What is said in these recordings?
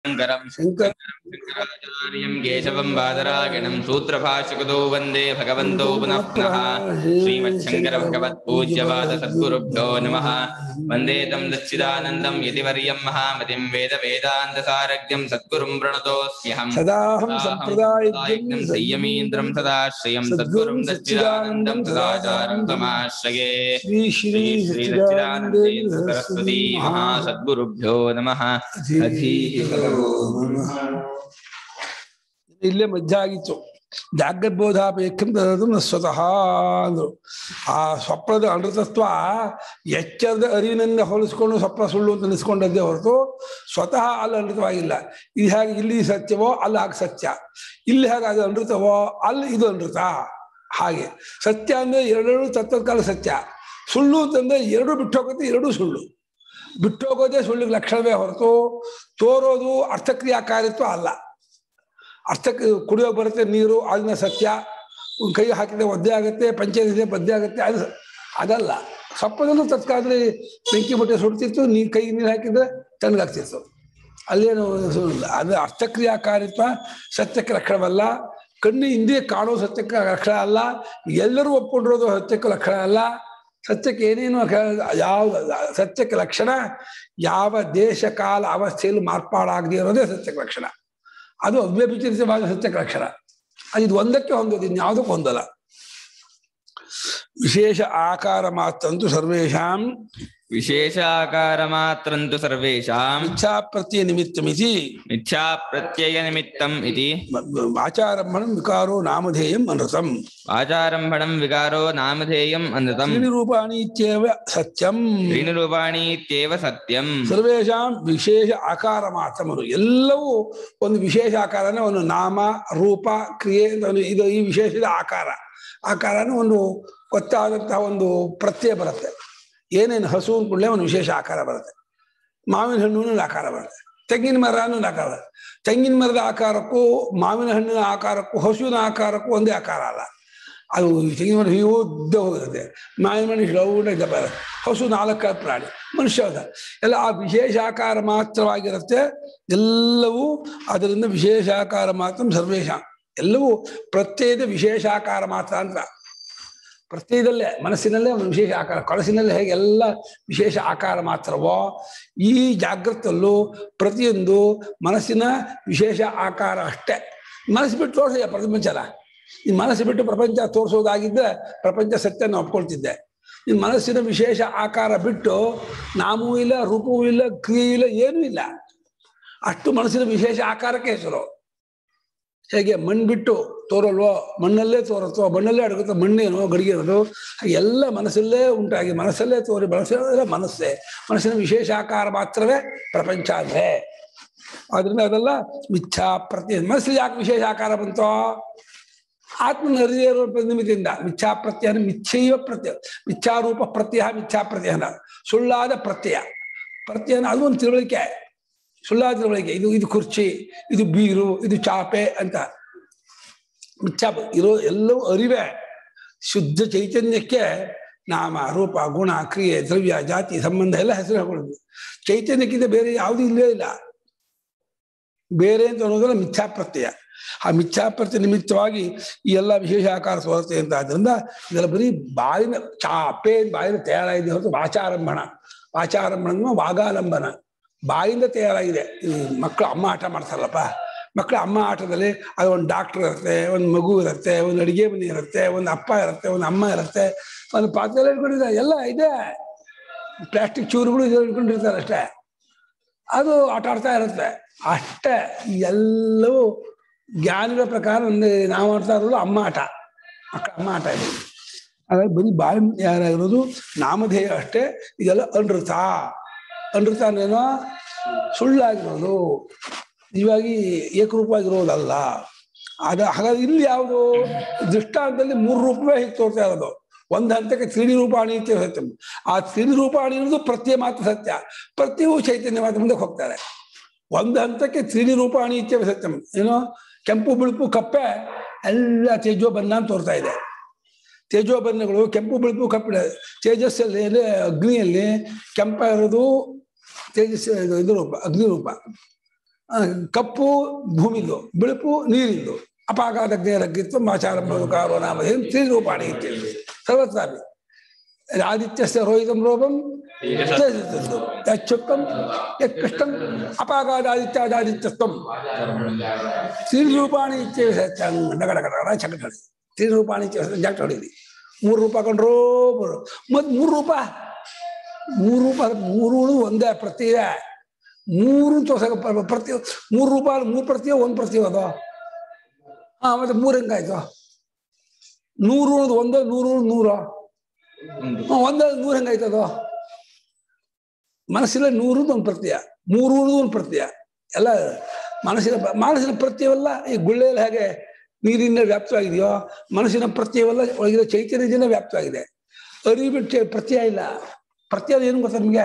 ಶಂಕರಂ ಶಂಕರ ಶಂಕರಾಚಾರ್ಯಂ ಕೇಶವಂ ಬಾದರಾಯಣಂ ಸೂತ್ರಭಾಷಕದೋ ವಂದೇ ಭಗವಂತೋ ಪುನಃ ಪುನಃ ಶ್ರೀಮಚ್ಛಂಕರ ಭಗವತ್ ಪೂಜ್ಯವಾದ ಸದ್ಗುರುಭ್ಯೋ ನಮಃ ವಂದೇ ತಂ ದಚ್ಚಿದಾನಂದಂ ಯತಿವರ್ಯಂ ಮಹಾಮತಿಂ ವೇದ ವೇದಾಂತ ಸಾರಥ್ಯಂ ಸದ್ಗುರುಂ ಪ್ರಣತೋಸ್ಮ್ಯಹಂ ಸದಾಹಂ ಸಂಪ್ರದಾಯಜ್ಞಂ ಸಂಪ್ರದಾಯಜ್ಞಂ ಸಂಯಮೀಂದ್ರಂ ಸದಾಶ್ರಯಂ ಸದ್ಗುರುಂ ದಚ್ಚಿದಾನಂದಂ ಸದಾಚಾರಂ ತಮಾಶ್ರಯೇ ಶ್ರೀ ಶ್ರೀ ಶ್ರೀ ಸಚ್ಚಿದಾನಂದೇಂದ್ರ ಸಚ್ಚಿದಾನಂದೇಂದ್ರ ಸರಸ್ವತಿ ಮಹಾಸದ್ಗುರುಭ್ಯೋ ನಮಃ ಅಧೀ ಇಲ್ಲೇ ಮಧ್ಯ ಆಗಿತ್ತು ಜಾಗ್ರಬೋಧಾಪೇಕ್ಷಂ ತದದು ನ ಸ್ವತಃ ಅಂದ್ರು ಆ ಸ್ವಪ್ನದ ಅಮೃತತ್ವ ಎಚ್ಚರದ ಅರಿವಿನಿಂದ ಹೋಲಿಸ್ಕೊಂಡು ಸ್ವಪ್ನ ಸುಳ್ಳು ಅಂತ ಅನಿಸ್ಕೊಂಡದ್ದೇ ಹೊರತು ಸ್ವತಃ ಅಲ್ಲಿ ಅಮೃತವಾಗಿಲ್ಲ ಇದು ಹೇಗೆ ಇಲ್ಲಿ ಸತ್ಯವೋ ಅಲ್ಲಿ ಹಾಗೆ ಸತ್ಯ ಇಲ್ಲಿ ಹೇಗೆ ಅದು ಅಮೃತವೋ ಅಲ್ಲಿ ಇದು ಅಮೃತ ಹಾಗೆ ಸತ್ಯ ಅಂದ್ರೆ ಎರಡೆರಡು ತತ್ವಕಾಲ ಸತ್ಯ ಸುಳ್ಳು ಅಂತಂದ್ರೆ ಎರಡು ಬಿಟ್ಟು ಹೋಗುತ್ತೆ ಎರಡೂ ಸುಳ್ಳು ಬಿಟ್ಟು ಹೋಗೋದೇ ಸುಳ್ಳಿಗೆ ಲಕ್ಷಣವೇ ಹೊರತು ತೋರೋದು ಅರ್ಥಕ್ರಿಯಾಕಾರಿತ್ವ ಅಲ್ಲ ಅರ್ಥಕ್ಕೆ ಕುಡಿಯೋಕೆ ಬರುತ್ತೆ ನೀರು ಅದನ್ನ ಸತ್ಯ ಒಂದ್ ಕೈ ಹಾಕಿದ್ರೆ ಒದ್ದೆ ಆಗುತ್ತೆ ಪಂಚಾಯತ್ ಪದ್ಯ ಆಗುತ್ತೆ ಅದು ಅದಲ್ಲ ಸಪ್ಪದಲ್ಲೂ ತತ್ಕಾಲದಲ್ಲಿ ಬೆಂಕಿ ಬಟ್ಟೆ ಸುಡ್ತಿತ್ತು ನೀ ಕೈ ನೀರು ಹಾಕಿದ್ರೆ ತಣ್ಣಗಾಗ್ತಿತ್ತು ಅಲ್ಲೇನು ಸುಳ್ಳಿಲ್ಲ ಅದು ಅರ್ಥಕ್ರಿಯಾಕಾರಿತ್ವ ಸತ್ಯಕ್ಕೆ ಲಕ್ಷಣವಲ್ಲ ಕಣ್ಣು ಹಿಂದೆ ಕಾಣೋ ಸತ್ಯಕ್ಕೆ ಲಕ್ಷಣ ಅಲ್ಲ ಎಲ್ಲರೂ ಒಪ್ಕೊಂಡಿರೋದು ಸತ್ಯಕ್ಕೆ ಲಕ್ಷಣ ಅಲ್ಲ ಸತ್ಯಕ್ಕೆ ಏನೇನು ಕ- ಯಾವ ಸತ್ಯಕ್ಕೆ ಲಕ್ಷಣ ಯಾವ ದೇಶ ಕಾಲ ಅವಸ್ಥೆಯಲ್ಲಿ ಮಾರ್ಪಾಡಾಗದೇ ಇರೋದೇ ಸತ್ಯಕ್ಕೆ ಲಕ್ಷಣ ಅದು ಅವ್ಯಭಿಚರಿತವಾದ ಸತ್ಯಕ್ಕೆ ಲಕ್ಷಣ ಅದು ಇದು ಒಂದಕ್ಕೆ ಹೊಂದೋದು ಇನ್ಯಾವುದಕ್ಕೂ ಹೊಂದಲ್ಲ ವಿಶೇಷ ಆಕಾರ ಮಾತ್ರಂತೂ ಸರ್ವೇಷಾಂ ವಿಶೇಷಾಕಾರ ಮಾತ್ರಂತು ಸರ್ವೇಷಾಂ ಇಚ್ಛಾ ಪ್ರತ್ಯಯ ನಿಮಿತ್ತಮಿತಿ ಮಿಥ್ಯಾ ಪ್ರತ್ಯಯ ನಿಮಿತ್ತಂ ಇತಿ ಆಚಾರಂಭಣಂ ವಿಕಾರೋ ನಾಮಧೇಯಂ ಅನೃತಂ ಆಚಾರಂಭಣಂ ವಿಕಾರೋ ನಾಮಧೇಯಂ ಅನೃತಂ ತ್ರೀಣಿ ರೂಪಾಣಿ ಇತ್ಯೇವ ಸತ್ಯಂ ತ್ರೀಣಿ ರೂಪಾಣಿ ಇತ್ಯೇವ ಸತ್ಯಂ ಸರ್ವೇಷಾಂ ವಿಶೇಷ ಆಕಾರ ಮಾತ್ರಮರು ಎಲ್ಲವೂ ಒಂದು ವಿಶೇಷ ಆಕಾರನೇ ಒಂದು ನಾಮ ರೂಪ ಕ್ರಿಯೆ ಅಂತ ಒಂದು ಇದು ಈ ವಿಶೇಷದ ಆಕಾರ ಆಕಾರನ ಒಂದು ಗೊತ್ತಾದಂತಹ ಒಂದು ಪ್ರತ್ಯಯ ಬರುತ್ತೆ ಏನೇನು ಹಸು ಕೂಡಲೇ ಒಂದು ವಿಶೇಷ ಆಕಾರ ಬರುತ್ತೆ ಮಾವಿನ ಹಣ್ಣು ಆಕಾರ ಬರುತ್ತೆ ತೆಂಗಿನ ಮರ ಅನ್ನೋ ಆಕಾರ ಬರುತ್ತೆ. ತೆಂಗಿನ ಮರದ ಆಕಾರಕ್ಕೂ ಮಾವಿನ ಹಣ್ಣಿನ ಆಕಾರಕ್ಕೂ ಹಸುವಿನ ಆಕಾರಕ್ಕೂ ಒಂದೇ ಆಕಾರ ಅಲ್ಲ ಅದು ತೆಂಗಿನ ಮರ ಹೀಗೆ ಉದ್ದ ಹೋಗಿರುತ್ತೆ ಮಾವಿನ ಮಣ್ಣು ರೌಂಡ್ ದಪ್ಪ ಇರುತ್ತೆ. ಹಸು ನಾಲ್ಕು ಪ್ರಾಣಿ ಮನುಷ್ಯ ಅದ ಎಲ್ಲ ಆ ವಿಶೇಷ ಆಕಾರ ಮಾತ್ರವಾಗಿರುತ್ತೆ ಎಲ್ಲವೂ ಅದರಿಂದ ವಿಶೇಷ ಆಕಾರ ಮಾತ್ರ ಸರ್ವೇಶ ಎಲ್ಲವೂ ಪ್ರತ್ಯೇಕ ವಿಶೇಷ ಆಕಾರ ಮಾತ್ರ ಅಂತ ಪ್ರತ್ಯಯದಲ್ಲೇ ಮನಸ್ಸಿನಲ್ಲೇ ಒಂದು ವಿಶೇಷ ಆಕಾರ ಕನಸಿನಲ್ಲೇ ಹೇಗೆ ಎಲ್ಲ ವಿಶೇಷ ಆಕಾರ ಮಾತ್ರವೋ ಈ ಜಾಗೃತಲ್ಲೂ ಪ್ರತಿಯೊಂದು ಮನಸ್ಸಿನ ವಿಶೇಷ ಆಕಾರ ಅಷ್ಟೇ ಮನಸ್ಸು ಬಿಟ್ಟು ತೋರಿಸ ಪ್ರಪಂಚನ ಈ ಮನಸ್ಸು ಬಿಟ್ಟು ಪ್ರಪಂಚ ತೋರಿಸೋದಾಗಿದ್ದರೆ ಪ್ರಪಂಚ ಸತ್ಯನ ಒಪ್ಕೊಳ್ತಿದ್ದೆ ಈ ಮನಸ್ಸಿನ ವಿಶೇಷ ಆಕಾರ ಬಿಟ್ಟು ನಾಮವೂ ಇಲ್ಲ ರೂಪವೂ ಇಲ್ಲ ಕ್ರಿಯೆಯೂ ಇಲ್ಲ ಏನೂ ಇಲ್ಲ ಅಷ್ಟು ಮನಸ್ಸಿನ ವಿಶೇಷ ಆಕಾರಕ್ಕೆ ಹೆಸರು ಹೇಗೆ ಮಣ್ಣು ಬಿಟ್ಟು ತೋರಲ್ವೋ ಮಣ್ಣಲ್ಲೇ ತೋರುತ್ತೋ ಮಣ್ಣಲ್ಲೇ ಅಡಗುತ್ತೋ ಮಣ್ಣೇನೋ ಗಡಿಗೆ ಇರೋದು ಹಾಗೆ ಎಲ್ಲ ಮನಸ್ಸಲ್ಲೇ ಉಂಟಾಗಿ ಮನಸ್ಸಲ್ಲೇ ತೋರಿ ಮನಸ್ಸಲ್ಲೇ ಮನಸ್ಸೇ ಮನಸ್ಸಿನ ವಿಶೇಷ ಆಕಾರ ಮಾತ್ರವೇ ಪ್ರಪಂಚ ಅಂದ್ರೆ ಆದ್ರಿಂದ ಅದೆಲ್ಲ ಮಿಥ್ಯಾ ಪ್ರತ್ಯಯ ಮನಸ್ಸಿಗೆ ಯಾಕೆ ವಿಶೇಷ ಆಕಾರ ಬಂತೋ ಆತ್ಮನ ಅರಿದೇ ಇರೋ ನಿಮಿತ್ತಿಂದ ಮಿಥ್ಯಾ ಪ್ರತ್ಯಯ ಅಂದ್ರೆ ಮಿಥ್ಯೈವ ಪ್ರತ್ಯಯ ಮಿಥ್ಯಾರೂಪ ಪ್ರತ್ಯಯ ಮಿಥ್ಯಾ ಪ್ರತ್ಯಯನ ಸುಳ್ಳಾದ ಪ್ರತ್ಯಯ ಪ್ರತ್ಯಯನ ಅದು ಒಂದು ತಿಳುವಳಿಕೆ ಸುಳ್ಳಾದ ತಿಳುವಳಿಕೆ ಇದು ಇದು ಕುರ್ಚಿ ಇದು ಬೀರು ಇದು ಚಾಪೆ ಅಂತ ಮಿಥ್ಯಾ ಇರೋ ಎಲ್ಲವೂ ಅರಿವೆ ಶುದ್ಧ ಚೈತನ್ಯಕ್ಕೆ ನಾಮ ರೂಪ ಗುಣ ಕ್ರಿಯೆ ದ್ರವ್ಯ ಜಾತಿ ಸಂಬಂಧ ಎಲ್ಲ ಹೆಸರು ಹಾಕೊಳ್ಳೋದು ಚೈತನ್ಯಕ್ಕಿಂತ ಬೇರೆ ಯಾವುದೂ ಇಲ್ಲೇ ಇಲ್ಲ ಬೇರೆ ಅಂತ ಅನ್ನೋದಲ್ಲ ಮಿಥ್ಯಾ ಪ್ರತ್ಯಯ ಆ ಮಿಥ್ಯಾ ಪ್ರತ್ಯಯ ನಿಮಿತ್ತವಾಗಿ ಈ ಎಲ್ಲ ವಿಶೇಷ ಆಕಾರ ತೋರುತ್ತೆ ಅಂತ ಆದ್ರಿಂದ ಇದೆಲ್ಲ ಬರೀ ಬಾಯಿನ ಚಾಪೆ ಬಾಯಿನ ತಯಾರಾಗಿದೆ ಹೊರತು ವಾಚಾರಂಭಣ ವಾಚಾರಂಭಣ ವಾಗಾಲಂಬನ ಬಾಯಿಂದ ತಯಾರಾಗಿದೆ ಈ ಮಕ್ಕಳು ಅಮ್ಮ ಆಟ ಮಾಡ್ತಾರಲ್ಲಪ್ಪ ಮಕ್ಕಳು ಅಮ್ಮ ಆಟದಲ್ಲಿ ಅದು ಒಂದು ಡಾಕ್ಟರ್ ಇರುತ್ತೆ ಒಂದು ಮಗು ಇರುತ್ತೆ ಒಂದು ಅಡಿಗೆ ಮನೆ ಇರುತ್ತೆ ಒಂದು ಅಪ್ಪ ಇರುತ್ತೆ ಒಂದು ಅಮ್ಮ ಇರುತ್ತೆ ಒಂದು ಪಾತ್ರೆ ಎಲ್ಲ ಇಟ್ಕೊಂಡಿದ್ದಾರೆ ಎಲ್ಲ ಇದೆ ಪ್ಲಾಸ್ಟಿಕ್ ಚೂರುಗಳು ಇದು ಇಟ್ಕೊಂಡಿರ್ತಾರೆ ಅಷ್ಟೇ ಅದು ಆಟ ಆಡ್ತಾ ಇರುತ್ತೆ ಅಷ್ಟೇ ಎಲ್ಲವೂ ಜ್ಞಾನದ ಪ್ರಕಾರ ಒಂದು ನಾವು ಆಡ್ತಾ ಇರೋದು ಅಮ್ಮ ಆಟ ಮಕ್ಕಳ ಅಮ್ಮ ಆಟ ಇದೆ ಹಾಗಾಗಿ ಬರೀ ಬಾಯಿ ಯಾರಾಗಿರೋದು ನಾಮಧೇಯ ಅಷ್ಟೇ ಇದೆಲ್ಲ ಅನೃತ ಅನೃತ ಅಂದ್ರೇನೋ ಸುಳ್ಳಾಗಿರೋದು ನಿಜವಾಗಿ ಏಕರೂಪವಾಗಿರೋದಲ್ಲ ಅದ ಹಾಗಾಗಿ ಇಲ್ಲಿ ಯಾವುದು ದೃಷ್ಟಾಂತದಲ್ಲಿ ಮೂರು ರೂಪವೇ ಹೀಗೆ ತೋರ್ತಾ ಇರೋದು ಒಂದು ಹಂತಕ್ಕೆ ತ್ರೀಡಿ ರೂಪಾಣಿ ಅಂತ ಸತ್ಯ ಆ ತ್ರೀಡಿ ರೂಪಾಣಿ ಅನ್ನೋದು ಪ್ರತ್ಯಯ ಮಾತ್ರ ಸತ್ಯ ಪ್ರತ್ಯವು ಚೈತನ್ಯ ಮಾತ್ರ ಮುಂದಕ್ಕೆ ಹೋಗ್ತಾರೆ ಒಂದು ಹಂತಕ್ಕೆ ತ್ರೀಡಿ ರೂಪಾಣಿ ಇತ್ಯವ ಸತ್ಯಂ ಏನೋ ಕೆಂಪು ಬಿಳುಪು ಕಪ್ಪೆ ಎಲ್ಲ ತೇಜೋ ಬಣ್ಣ ಅಂತ ತೋರ್ತಾ ಇದೆ ತೇಜೋ ಬಣ್ಣಗಳು ಕೆಂಪು ಬಿಳುಪು ಕಪ್ಪಿಡ ತೇಜಸ್ಸಲ್ಲಿ ಅಂದ್ರೆ ಅಗ್ನಿಯಲ್ಲಿ ಕೆಂಪ ಇರೋದು ತೇಜಸ್ ಇದು ರೂಪ ಅಗ್ನಿ ರೂಪ ಆ, ಕಪ್ಪು ಭೂಮಿದು ಬಿಳುಪು ನೀರಿಂದು ಅಪಾಗಾದಗ್ನೇ ರಗ್ಗಿತ್ವ ಮಾಚಾರಂಭಕಾರೋ ನಾಮ ತ್ರಿರೂಪಾಣಿ ಇತ್ಯರ್ಥ ಸರ್ವತ್ರಾಪಿ ಆದಿತ್ಯಸ್ಯ ರೋಹಿತಂ ರೂಪಂ ಯಚ್ಚುಕ್ತಂ ಯತ್ಕೃಷ್ಟಂ ಅಪಾಗಾದಾದಿತ್ಯಾದಾದಿತ್ಯತ್ವಂ ತ್ರಿರೂಪಾಣಿ ಇತ್ಯೇವ ಸತ್ಯಂ ನಗಡಗಡ ಚಕಟಳಿ ತ್ರಿರೂಪಾಣಿ ಇತ್ಯೇವ ಸತ್ಯಂ ಜಟ್ ಹೊಡೀರಿ ಮೂರು ರೂಪ ಕೊಂಡ್ರೋ ಮೂರು ಮತ್ ಮೂರು ರೂಪ ಮೂರು ರೂಪ ಮೂರು ಒಂದೇ ಪ್ರತ್ಯಯ ಮೂರು ತೋರ್ಸಕ ಪ- ಪ್ರತಿ ಮೂರು ರೂಪ ಮೂರು ಪ್ರತ್ಯಯ ಒಂದು ಪ್ರತ್ಯಯ ಅದು ಹಾ ಮತ್ತೆ ಮೂರು ಹೆಂಗಾಯ್ತು ನೂರು ಅನ್ನೋದು ಒಂದು ನೂರು ನೂರು ಒಂದು. ಹ್ಮ್, ಒಂದ ನೂರು ಹೆಂಗಾಯ್ತದು ಮನಸ್ಸಿನ ನೂರು ಒಂದು ಪ್ರತ್ಯಯ ಮೂರು ಅನ್ನೋದು ಒಂದು ಪ್ರತ್ಯಯ ಎಲ್ಲ ಮನಸ್ಸಿನ ಮನಸ್ಸಿನ ಪ್ರತ್ಯಯವಲ್ಲ ಈ ಗುಳ್ಳೆಯಲ್ಲಿ ಹೇಗೆ ನೀರಿನ ವ್ಯಾಪ್ತವಾಗಿದೆಯೋ ಮನಸ್ಸಿನ ಪ್ರತ್ಯಯವಲ್ಲ ಒಳಗಿನ ಚೈತನ್ಯದಿಂದ ವ್ಯಾಪ್ತವಾಗಿದೆ ಅರಿಬಿಟ್ಟು ಪ್ರತ್ಯಯ ಇಲ್ಲ ಪ್ರತ್ಯಯ ಏನು ಗೊತ್ತಾ ನಿಮಗೆ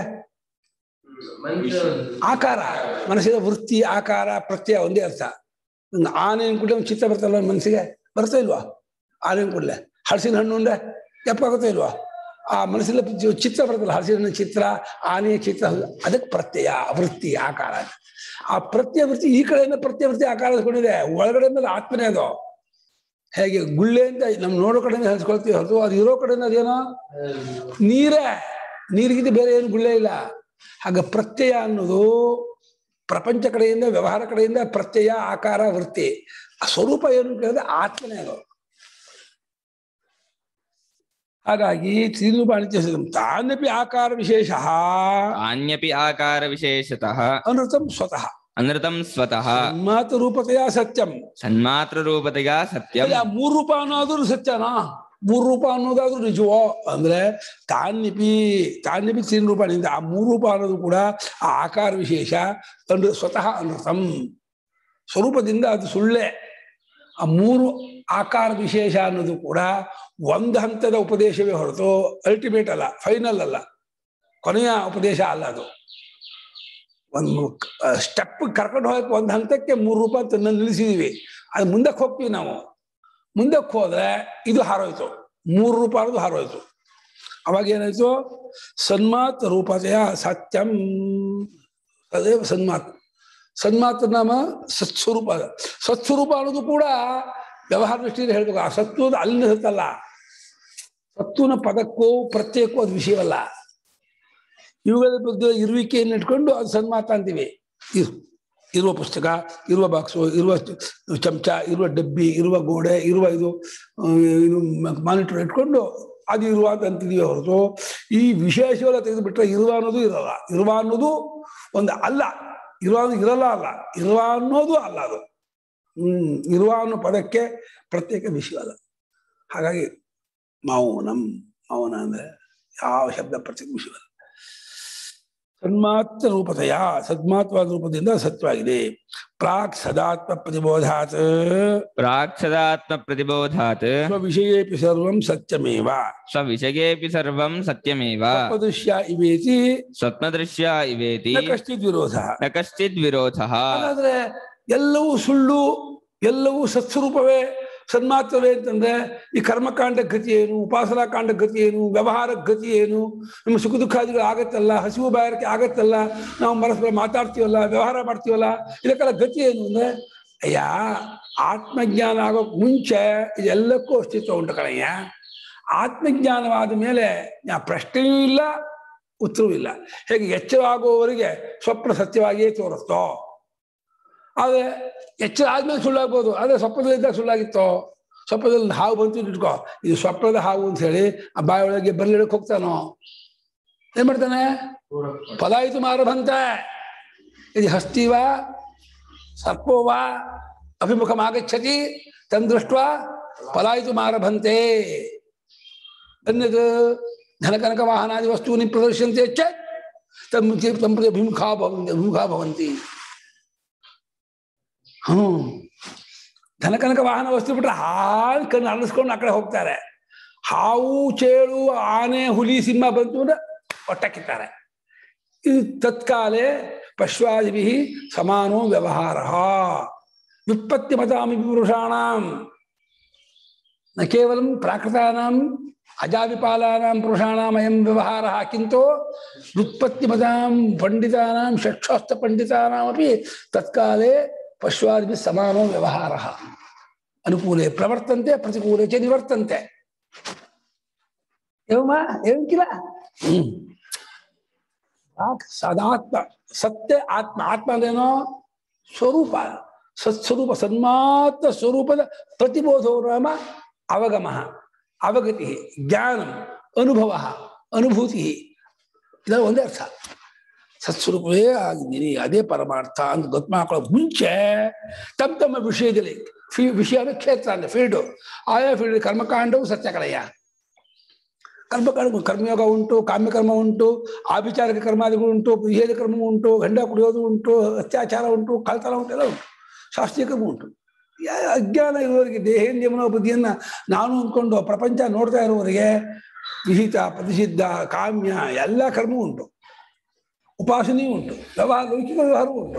ಆಕಾರ ಮನಸ್ಸಿನ ವೃತ್ತಿ ಆಕಾರ ಪ್ರತ್ಯಯ ಒಂದೇ ಅರ್ಥ ಒಂದು ಆನೆ ಕೂಡಲೇ ಒಂದು ಚಿತ್ತ ಬರ್ತಲ್ಲ ಮನಸ್ಸಿಗೆ ಬರ್ತಾ ಇಲ್ವಾ ಆನೆ ಕೂಡಲೇ ಹಲಸಿನ ಹಣ್ಣು ಉಂಡೆ ಎಪ್ಪಾಗುತ್ತಾ ಇಲ್ವಾ ಆ ಮನಸ್ಸಿನ ಜಿ- ಚಿತ್ರ ಬರ್ತಲ್ಲ ಹಲಸಿನ ಹಣ್ಣಿನ ಚಿತ್ರ ಆನೆಯ ಚಿತ್ರ ಅದಕ್ಕೆ ಪ್ರತ್ಯಯ ವೃತ್ತಿ ಆಕಾರ ಆ ಪ್ರತ್ಯಯ ವೃತ್ತಿ ಈ ಕಡೆಯಿಂದ ಪ್ರತ್ಯಯ ವೃತ್ತಿ ಆಕಾರ ಕೊಂಡಿದೆ ಒಳಗಡೆಯಿಂದ ಆತ್ಮನೇ ಅದು ಹೇಗೆ ಗುಳ್ಳೆ ಅಂತ ನಮ್ ನೋಡೋ ಕಡೆಯಿಂದ ಹಂಚ್ಕೊಳ್ತೀವಿ ಹೊರತು ಅದು ಇರೋ ಕಡೆಯಿಂದ ಅದೇನೋ ನೀರೇ ನೀರಿಗಿಂತ ಬೇರೆ ಏನು ಗುಳ್ಳೆ ಇಲ್ಲ ಹಾಗೆ ಪ್ರತ್ಯಯ ಅನ್ನೋದು ಪ್ರಪಂಚ ಕಡೆಯಿಂದ ವ್ಯವಹಾರ ಕಡೆಯಿಂದ ಪ್ರತ್ಯಯ ಆಕಾರ ವೃತ್ತಿ ಆ ಸ್ವರೂಪ ಏನು ಅಂತ ಹೇಳಿದ್ರೆ ಆತ್ಮನೇ ಅದು ಹಾಗಾಗಿ ತ್ರಿರೂಪಾಣಿತ್ಯ ತಾನಪಿ ಆಕಾರ ವಿಶೇಷ ಅನ್ಯಪಿ ಆಕಾರ ವಿಶೇಷತಃ ಅನೃತಂ ಸ್ವತಃ ಅನೃತಂ ಸ್ವತಃ ಮಾತು ರೂಪತೆಯ ಸತ್ಯಂ ಸನ್ಮಾತ್ರ ರೂಪತೆಯ ಸತ್ಯಂ ಅಲ್ಲ, ಮೂರು ರೂಪ ಅನ್ನೋದಾದ್ರೂ ಸತ್ಯನಾ ಮೂರು ರೂಪ ಅನ್ನೋದಾದ್ರೂ ನಿಜವೋ ಅಂದ್ರೆ ತಾನ್ಯಪಿ ತಾನ್ಯಪಿ ತ್ರೀನ್ ರೂಪಾಣಿಂದ ಆ ಮೂರು ರೂಪ ಅನ್ನೋದು ಕೂಡ ಆ ಆಕಾರ ವಿಶೇಷ ಅಂದ್ರೆ ಸ್ವತಃ ಅನೃತಂ ಸ್ವರೂಪದಿಂದ ಅದು ಸುಳ್ಳೆ ಆ ಮೂರು ಆಕಾರ ವಿಶೇಷ ಅನ್ನೋದು ಕೂಡ ಒಂದು ಹಂತದ ಉಪದೇಶವೇ ಹೊರತು ಅಲ್ಟಿಮೇಟ್ ಅಲ್ಲ ಫೈನಲ್ ಅಲ್ಲ ಕೊನೆಯ ಉಪದೇಶ ಅಲ್ಲ ಅದು ಒಂದು ಸ್ಟೆಪ್ ಕರ್ಕೊಂಡು ಹೋಗಕ್ಕೆ ಒಂದು ಹಂತಕ್ಕೆ ಮೂರು ರೂಪ ಅಂತ ನಿಲ್ಲಿಸಿದೀವಿ ಅದು ಮುಂದಕ್ಕೆ ಹೋಗ್ತೀವಿ ನಾವು ಮುಂದಕ್ಕೆ ಹೋದ್ರೆ ಇದು ಹಾರೋಯ್ತು ಮೂರು ರೂಪ ಅನ್ನೋದು ಹಾರೋಯ್ತು ಅವಾಗ ಏನಾಯ್ತು ಸನ್ಮಾತ್ ರೂಪತೆಯ ಸತ್ಯಂ ಅದೇ ಸನ್ಮಾತ್ ಸನ್ಮಾತ್ ನಾಮ ಸತ್ಸ್ವರೂಪ ಸತ್ಸ್ವರೂಪ ಅನ್ನೋದು ಕೂಡ ವ್ಯವಹಾರ ದೃಷ್ಟಿಯಿಂದ ಹೇಳ್ಬೇಕು ಆ ಸತ್ತು ಅದು ಅಲ್ಲಿನ ಸತ್ತಲ್ಲ ಸತ್ತುನ ಪದಕ್ಕೂ ಪ್ರತ್ಯೇಕಕ್ಕೂ ಅದು ವಿಷಯವಲ್ಲ ಇವುಗಳ ಬಗ್ಗೆ ಇರುವಿಕೆಯನ್ನು ಇಟ್ಕೊಂಡು ಅದು ಸನ್ಮಾತ ಅಂತೀವಿ ಇರು ಇರುವ ಪುಸ್ತಕ ಇರುವ ಬಾಕ್ಸು ಇರುವ ಚಮಚ ಇರುವ ಡಬ್ಬಿ ಇರುವ ಗೋಡೆ ಇರುವ ಇದು ಆ, ಇದು ಮಾನಿಟರ್ ಇಟ್ಕೊಂಡು ಅದು ಇರುವ ಅಂತ ಅಂತಿದೀವಿ ಹೊರತು ಈ ವಿಶೇಷವೆಲ್ಲ ತೆಗೆದುಬಿಟ್ರೆ ಇರುವ ಅನ್ನೋದು ಇರಲ್ಲ ಇರುವ ಅನ್ನೋದು ಒಂದು ಅಲ್ಲ ಇರುವ ಅನ್ನೋದು ಇರಲ್ಲ ಅಲ್ಲ ಇರುವ ಅನ್ನೋದು ಅಲ್ಲ ಅದು ಹ್ಮ್ ಇರುವ ಅನ್ನೋ ಪದಕ್ಕೆ ಪ್ರತ್ಯೇಕ ವಿಷಯವಲ್ಲ ಹಾಗಾಗಿ ಮೌನಂ ಮೌನ ಅಂದ್ರೆ ಯಾವ ಶಬ್ದ ಪ್ರತ್ಯೇಕ ವಿಷಯವಲ್ಲ ಸನ್ಮಾತ್ರ ರೂಪತೆಯ ಸದ್ಮಾತ್ವಾದ ರೂಪದಿಂದ ಸತ್ವಾಗಿದೆ ಪ್ರಾಕ್ ಸದಾತ್ಮ ಪ್ರತಿಬೋಧಾತ್ ಪ್ರಾಕ್ ಸದಾತ್ಮ ಪ್ರತಿಬೋಧಾತ್ ಸ್ವವಿಷಯೇಪಿ ಸರ್ವಂ ಸತ್ಯಮೇವ ಸ್ವವಿಷಯೇಪಿ ಸರ್ವಂ ಸತ್ಯಮೇವ ಸ್ವದೃಶ್ಯ ಇವೇತಿ ಸ್ವಪ್ನದೃಶ್ಯ ಇವೇತಿ ನ ಕಶ್ಚಿತ್ ವಿರೋಧ ನ ಕಶ್ಚಿತ್ ವಿರೋಧಃ ಹಾಗಾದ್ರೆ ಎಲ್ಲವೂ ಸುಳ್ಳು ಎಲ್ಲವೂ ಸತ್ಸ್ವರೂಪವೇ ಸನ್ಮಾತ್ರವೇ ಅಂತಂದ್ರೆ ಈ ಕರ್ಮಕಾಂಡ ಗತಿ ಏನು ಉಪಾಸನಾ ಕಾಂಡ ಗತಿ ಏನು ವ್ಯವಹಾರ ಗತಿ ಏನು ನಮ್ಮ ಸುಖ ದುಃಖಾದಿಗಳು ಆಗತ್ತಲ್ಲ ಹಸಿವು ಬಾಯಾರಿಕೆ ಆಗತ್ತಲ್ಲ ನಾವು ಪರಸ್ಪರ ಮಾತಾಡ್ತೀವಲ್ಲ ವ್ಯವಹಾರ ಮಾಡ್ತೀವಲ್ಲ ಇದಕ್ಕೆಲ್ಲ ಗತಿ ಏನು ಅಂದ್ರೆ ಅಯ್ಯ ಆತ್ಮಜ್ಞಾನ ಆಗೋಕ್ ಮುಂಚೆ ಇದೆಲ್ಲಕ್ಕೂ ಅಸ್ತಿತ್ವ ಉಂಟು ಕಣಯ್ಯ ಆತ್ಮಜ್ಞಾನವಾದ ಮೇಲೆ ನಾ ಪ್ರಶ್ನೆಯೂ ಇಲ್ಲ ಉತ್ತರವೂ ಇಲ್ಲ ಹೇಗೆ ಎಚ್ಚರವಾಗುವವರೆಗೆ ಸ್ವಪ್ನ ಸತ್ಯವಾಗಿಯೇ ತೋರುತ್ತೋ ಆದ್ರೆ ಎಚ್ಚರ ಆದ್ಮೇಲೆ ಸುಳ್ಳಾಗ್ಬೋದು ಆದ್ರೆ ಸ್ವಪ್ನದಲ್ಲಿದ್ದಾಗ ಸುಳ್ಳಾಗಿತ್ತೋ ಸ್ವಪ್ನದಲ್ಲಿ ಹಾವು ಬಂತು ಅಂತ ಇಟ್ಕೋ ಇದು ಸ್ವಪ್ನದ ಹಾವು ಅಂತ ಹೇಳಿ ಆ ಬಾಯಿ ಒಳಗೆ ಬರ್ಲಿಡಕ್ ಹೋಗ್ತಾನೋ ಏನ್ ಮಾಡ್ತಾನೆ ಪದಾಯಿತು ಮಾರಭಂತ ಇದು ಹಸ್ತಿವ ಸರ್ಪೋವ ಅಭಿಮುಖಮಾಗಚ್ಚತಿ ತಂದೃಷ್ಟ ಪಲಾಯಿತು ಮಾರಭಂತೆ ಅನ್ಯದ್ ಧನಕನಕ ವಾಹನಾದಿ ವಸ್ತೂನಿ ಪ್ರದರ್ಶಂತೆ ಚ ತಮ್ಮ ತಮ್ಮ ಪ್ರತಿ ಅಭಿಮುಖಾ ಭವಂತಿ ಅಭಿಮುಖಾ ಭವಂತಿ ಹ್ಮ್ ಧನಕನಕ ವಾಹನ ವಸ್ತು ಬಿಟ್ರೆ ಹಾಳು ಕಣ್ಣು ಅರಳಿಸ್ಕೊಂಡು ಆ ಕಡೆ ಹೋಗ್ತಾರೆ ಹಾವು ಚೇಳು ಆನೆ ಹುಲಿ ಸಿಂಹ ಬಂತು ಅಂದ್ರೆ ಒಟ್ಟಕ್ಕಿದ್ದಾರೆ ಇದು ತತ್ಕಾಲೆ ಪಶ್ವಾದಿಭಿ ಸಮಾನೋ ವ್ಯವಹಾರ ವಿಪತ್ತಿ ಮತಾಮಿ ಪುರುಷಾಣಂ ನ ಕೇವಲ ಪ್ರಾಕೃತಾನಾಂ ಅಜಾವಿಪಾಲಾನಾಂ ಪುರುಷಾಣಾಂ ಅಯಂ ವ್ಯವಹಾರ ಕಿಂತು ವ್ಯುತ್ಪತ್ತಿಮತಾಂ ಪಂಡಿತಾನಾಂ ಷಟ್ಶಾಸ್ತ್ರ ಪಂಡಿತಾನಾಮಪಿ ತತ್ಕಾಲೇ ಪಶ್ವಾದಿಭಿ ಸಮಾನೋ ವ್ಯವಹಾರ ಅನುಕೂಲೆ ಪ್ರವರ್ತಂತೆ ಪ್ರತಿಕೂಲೆ ಚ ನಿವರ್ತಂತೆ एवमा एवं किल ಸದಾತ್ಮ ಸತ್ಯ ಆತ್ಮ ಆತ್ಮ ಅಂದ್ರೇನೋ ಸ್ವರೂಪ ಸತ್ಸ್ವರೂಪ ಸನ್ಮಾತ್ರ ಸ್ವರೂಪದ ಪ್ರತಿಬೋಧೋ ನಾಮ ಅವಗಮ ಅವಗತಿ ಜ್ಞಾನ ಅನುಭವ ಅನುಭೂತಿ ಇದರ ಒಂದೇ ಅರ್ಥ ಸತ್ಸ್ವರೂಪವೇ ಆಗಿದ್ದೀನಿ ಅದೇ ಪರಮಾರ್ಥ ಅಂತ ಗೊತ್ತು ಮಾಡ್ಕೊಳ್ಳೋ ಮುಂಚೆ ತಮ್ಮ ತಮ್ಮ ವಿಷಯದಲ್ಲಿ ಫಿ ವಿಷಯ ಅಂದ್ರೆ ಕ್ಷೇತ್ರ ಅಂದ್ರೆ ಫೀಲ್ಡು ಆಯಾ ಫೀಲ್ಡ್ ಕರ್ಮಕಾಂಡವು ಸತ್ಯಕಳೆಯ ಕರ್ಮಕರ್ಮ ಕರ್ಮಯೋಗ ಉಂಟು ಕಾಮ್ಯಕರ್ಮ ಉಂಟು ಆಭಿಚಾರಿಕ ಕರ್ಮಾದಿಗಳು ಉಂಟು ನಿಷೇಧ ಕರ್ಮ ಉಂಟು ಗಂಡ ಕುಡಿಯೋದು ಉಂಟು ಅತ್ಯಾಚಾರ ಉಂಟು ಕಳ್ತನ ಉಂಟು ಎಲ್ಲ ಉಂಟು ಶಾಸ್ತ್ರೀಯ ಕರ್ಮ ಉಂಟು ಯಾ- ಅಜ್ಞಾನ ಇರುವವರಿಗೆ ದೇಹೇಂದ್ರಿಯಮನೋ ಬುದ್ಧಿಯನ್ನ ನಾನು ಅಂದ್ಕೊಂಡು ಪ್ರಪಂಚ ನೋಡ್ತಾ ಇರುವವರಿಗೆ ವಿಹಿತ ಪ್ರತಿಷಿದ್ಧ ಕಾಮ್ಯ ಎಲ್ಲ ಕರ್ಮ ಉಂಟು ಉಪಾಸನೆಯೂ ಉಂಟು ವ್ಯವಹಾರ ಲೌಕಿಕ ವ್ಯವಹಾರವೂ ಉಂಟು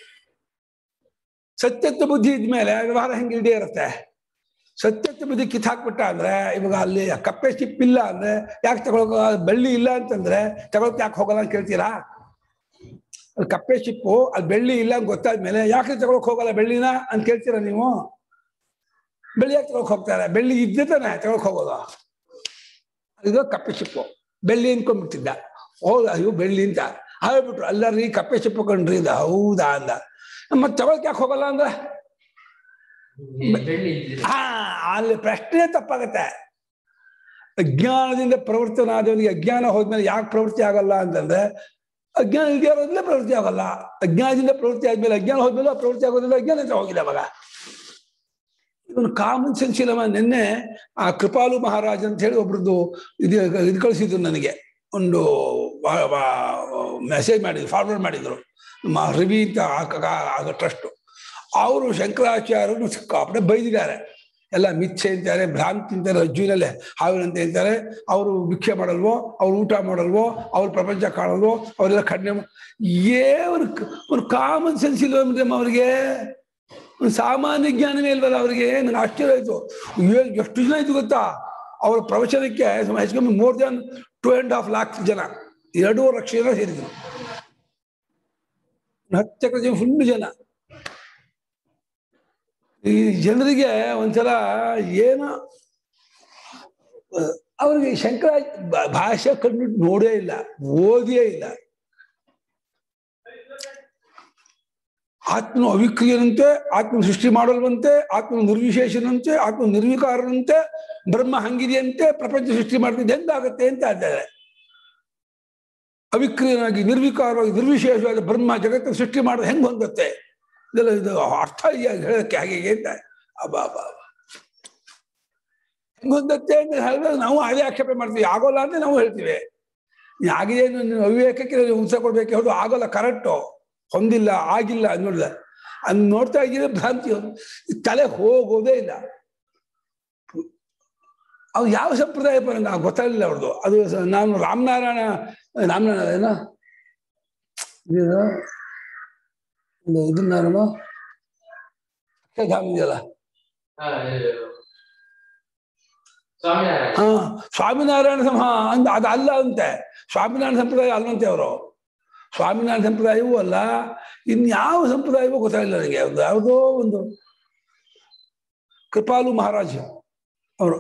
ಸತ್ಯತ್ವ ಬುದ್ಧಿ ಇದ್ಮೇಲೆ ವ್ಯವಹಾರ ಹೆಂಗೆ ಇಲ್ಲದೆ ಇರುತ್ತೆ ಸತ್ಯತ್ವ ಬುದ್ಧಿ ಕಿತ್ತಾಕ್ಬಿಟ್ಟ ಅಂದ್ರೆ ಇವಾಗ ಅಲ್ಲಿ ಕಪ್ಪೆ ಚಿಪ್ ಇಲ್ಲ ಅಂದ್ರೆ ಯಾಕೆ ತಗೊಳಕ ಬೆಳ್ಳಿ ಇಲ್ಲ ಅಂತಂದ್ರೆ ತಗೊಳಕ್ ಯಾಕೆ ಹೋಗಲ್ಲ ಅಂತ ಕೇಳ್ತೀರಾ ಅಲ್ಲಿ ಕಪ್ಪೆ ಚಿಪ್ಪು ಅಲ್ಲಿ ಬೆಳ್ಳಿ ಇಲ್ಲ ಅಂತ ಗೊತ್ತಾದ್ಮೇಲೆ ಯಾಕೆ ತಗೊಳಕ್ ಹೋಗಲ್ಲ ಬೆಳ್ಳಿನ ಅಂತ ಕೇಳ್ತೀರಾ ನೀವು ಬೆಳ್ಳಿ ಯಾಕೆ ತಗೊಳಕ್ ಹೋಗ್ತಾರೆ ಬೆಳ್ಳಿ ಇದ್ದೇ ತಾನೆ ತಗೊಳಕ್ ಹೋಗೋದು ಇದು ಕಪ್ಪೆ ಚಿಪ್ಪು ಬೆಳ್ಳಿ ಅನ್ಕೊಂಡ್ಬಿಟ್ಟಿದ್ದ ಹೌದಾ ಅಯ್ಯೋ ಬೆಳ್ಳಿ ಅಂತ ಹೇಳ್ಬಿಟ್ರು ಅಲ್ಲ ರೀ ಕಪ್ಪೆ ಚಿಪ್ಪು ಕಂಡ್ರಿ ಇದು ಹೌದಾ ಅಂದ ಮತ್ತೆ ತಗೊಳಕ್ ಯಾಕೆ ಹೋಗಲ್ಲ ಅಂದ್ರೆ ಹಾ ಅಲ್ಲಿ ಪ್ರಶ್ನೆ ತಪ್ಪಾಗತ್ತೆ ಅಜ್ಞಾನದಿಂದ ಪ್ರವರ್ತನ ಆದವನಿಗೆ ಅಜ್ಞಾನ ಹೋದ್ಮೇಲೆ ಯಾಕೆ ಪ್ರವೃತ್ತಿ ಆಗಲ್ಲ ಅಂತಂದ್ರೆ ಅಜ್ಞಾನ ಇಲ್ಲದೆ ಇರೋದ್ರಿಂದ ಪ್ರವೃತ್ತಿ ಆಗಲ್ಲ ಅಜ್ಞಾನದಿಂದ ಪ್ರವೃತ್ತಿ ಆದ್ಮೇಲೆ ಅಜ್ಞಾನ ಹೋದ್ಮೇಲೆ ಆ ಪ್ರವೃತ್ತಿ ಆಗೋದ್ರಿಂದ ಅಜ್ಞಾನ ಅಂತ ಹೋಗಿಲ್ಲ ಅವಾಗ ಇವನು ಕಾಮನ್ ಸೆನ್ಸ್ ಇಲ್ಲವ ನಿನ್ನೆ ಆ ಕೃಪಾಲು ಮಹಾರಾಜ್ ಅಂತ ಹೇಳಿ ಒಬ್ರದ್ದು ಇದು ಇದು ಕಳಿಸಿದ್ರು ನನಗೆ ಒಂದು ಮೆಸೇಜ್ ಮಾಡಿದ್ರು ಫಾರ್ವರ್ಡ್ ಮಾಡಿದ್ರು ನಮ್ಮ ರವಿ ಅಂತ ಟ್ರಸ್ಟ್ ಅವರು ಶಂಕರಾಚಾರ್ಯರು ಸಿಕ್ಕಾಪಟ್ಟೆ ಬೈದಿದ್ದಾರೆ ಎಲ್ಲ ಮಿಥ್ಯೆ ಅಂತಾರೆ ಭ್ರಾಂತಿ ಅಂತಾರೆ ಅಜ್ಜುನಲ್ಲೇ ಹಾವಿನಂತೆ ಅಂತಾರೆ ಅವರು ಭಿಕ್ಷೆ ಮಾಡಲ್ವೋ ಅವ್ರು ಊಟ ಮಾಡಲ್ವೋ ಅವ್ರ ಪ್ರಪಂಚ ಕಾಣಲ್ವೋ ಅವರೆಲ್ಲ ಖಂಡನೆ ಮಾ- ಏ ಒಂದು ಒಂದು ಕಾಮನ್ ಸೆನ್ಸ್ ಇಲ್ವ ಅವರಿಗೆ ಒಂದು ಸಾಮಾನ್ಯ ಜ್ಞಾನವೇ ಇಲ್ವಲ್ಲ ಅವರಿಗೆ ನನಗೆ ಆಶ್ಚರ್ಯ ಆಯ್ತು ಏ- ಎಷ್ಟು ಜನ ಆಯ್ತು ಗೊತ್ತಾ ಅವರ ಪ್ರವಚನಕ್ಕೆ ಹೆಚ್ಚು ಕಮ್ಮಿ more than two and half lakhs ಜನ ಎರಡೂವರೆ ಲಕ್ಷ ಜನ ಸೇರಿದ್ರು ಹತ್ತು ಜನ ಫುಲ್ ಜನ ಈ ಜನರಿಗೆ ಒಂದ್ಸಲ ಏನೋ ಅಹ್, ಅವ್ರಿಗೆ ಶಂಕರ ಭಾ- ಭಾಷೆ ಕಂಡು ನೋಡೇ ಇಲ್ಲ ಓದಿಯೇ ಇಲ್ಲ ಆತ್ಮನು ಅವಿಕ್ರಿಯನಂತೆ ಆತ್ಮ ಸೃಷ್ಟಿ ಮಾಡಲ್ವಂತೆ ಆತ್ಮ ನಿರ್ವಿಶೇಷನಂತೆ ಆತ್ಮ ನಿರ್ವಿಕಾರನಂತೆ ಬ್ರಹ್ಮ ಹಂಗಿದೆಯಂತೆ ಪ್ರಪಂಚ ಸೃಷ್ಟಿ ಮಾಡ್ತಿದ್ದೆ ಹೆಂಗಾಗತ್ತೆ ಅಂತ ಇದ್ದಾರೆ ಅವಿಕ್ರಿಯನಾಗಿ ನಿರ್ವಿಕಾರವಾಗಿ ನಿರ್ವಿಶೇಷವಾದ ಬ್ರಹ್ಮ ಜಗತ್ತು ಸೃಷ್ಟಿ ಮಾಡೋದು ಹೆಂಗ್ ಹೊಂದತ್ತೆ ಇದೆಲ್ಲ ಇದು ಅರ್ಥ ಇದೆಯಾ ಹೇಳಕ್ಕೆ ಹಾಗೆ ಹೀಗೆ ಅಂತ ಅಬ್ಬಾ ಅಬ್ಬಾ ಅಬ್ಬಾ. ಹೆಂಗ್ ಹೊಂದತ್ತೆ ಅಂತ ಹೇಳಿದ್ರೆ ನಾವು ಅದೇ ಆಕ್ಷೇಪ ಮಾಡ್ತೀವಿ ಆಗೋಲ್ಲ ಅಂತ ನಾವು ಹೇಳ್ತೀವಿ ನೀ ಆಗಿದೆ ಅನ್ನೋ ನೀವು ಅವಿವೇಕಕ್ಕೆ ನೀವು ಉತ್ತರ ಕೊಡ್ಬೇಕು ಹೌದು ಆಗೋಲ್ಲ ಕರೆಕ್ಟು ಹೊಂದಿಲ್ಲ ಆಗಿಲ್ಲ ಅನ್ನೋಲ್ಲ ಅದ್ ನೋಡ್ತಾ ಇದ್ದೀರಿ ಭ್ರಾಂತಿ ಅದು. ಈ ತಲೆ ಹೋಗೋದೇ ಇಲ್ಲ ಅವ್ರು ಯಾವ ಸಂಪ್ರದಾಯ ಪರಂಗ ಗೊತ್ತಾಗಲಿಲ್ಲ ಅವ್ರದ್ದು ಅದು ಸ- ನಾನು ರಾಮನಾರಾಯಣ ರಾಮನಾರಾಯಣ ಏನೋ ಇದು ಒಂದು ಇದನ್ನ ನಾನು ಅಕ್ಷರಧಾಮ ಇದೆಯಲ್ಲ ಸ್ವಾಮಿನಾರಾಯಣ ಹಾ ಸ್ವಾಮಿನಾರಾಯಣ ಸಮ ಅಂತ ಅದು ಅಲ್ಲ ಅಂತೆ ಸ್ವಾಮಿನಾರಾಯಣ ಸಂಪ್ರದಾಯ ಅಲ್ಲಂತೆ ಅವರು ಸ್ವಾಮಿನಾರಾಯಣ ಸಂಪ್ರದಾಯವೂ ಅಲ್ಲ ಇನ್ಯಾವ ಸಂಪ್ರದಾಯವೂ ಗೊತ್ತಾಗಿಲ್ಲ ನನಗೆ ಒಂದು ಯಾವುದೋ ಒಂದು ಕೃಪಾಲು ಮಹಾರಾಜ್ ಅವರು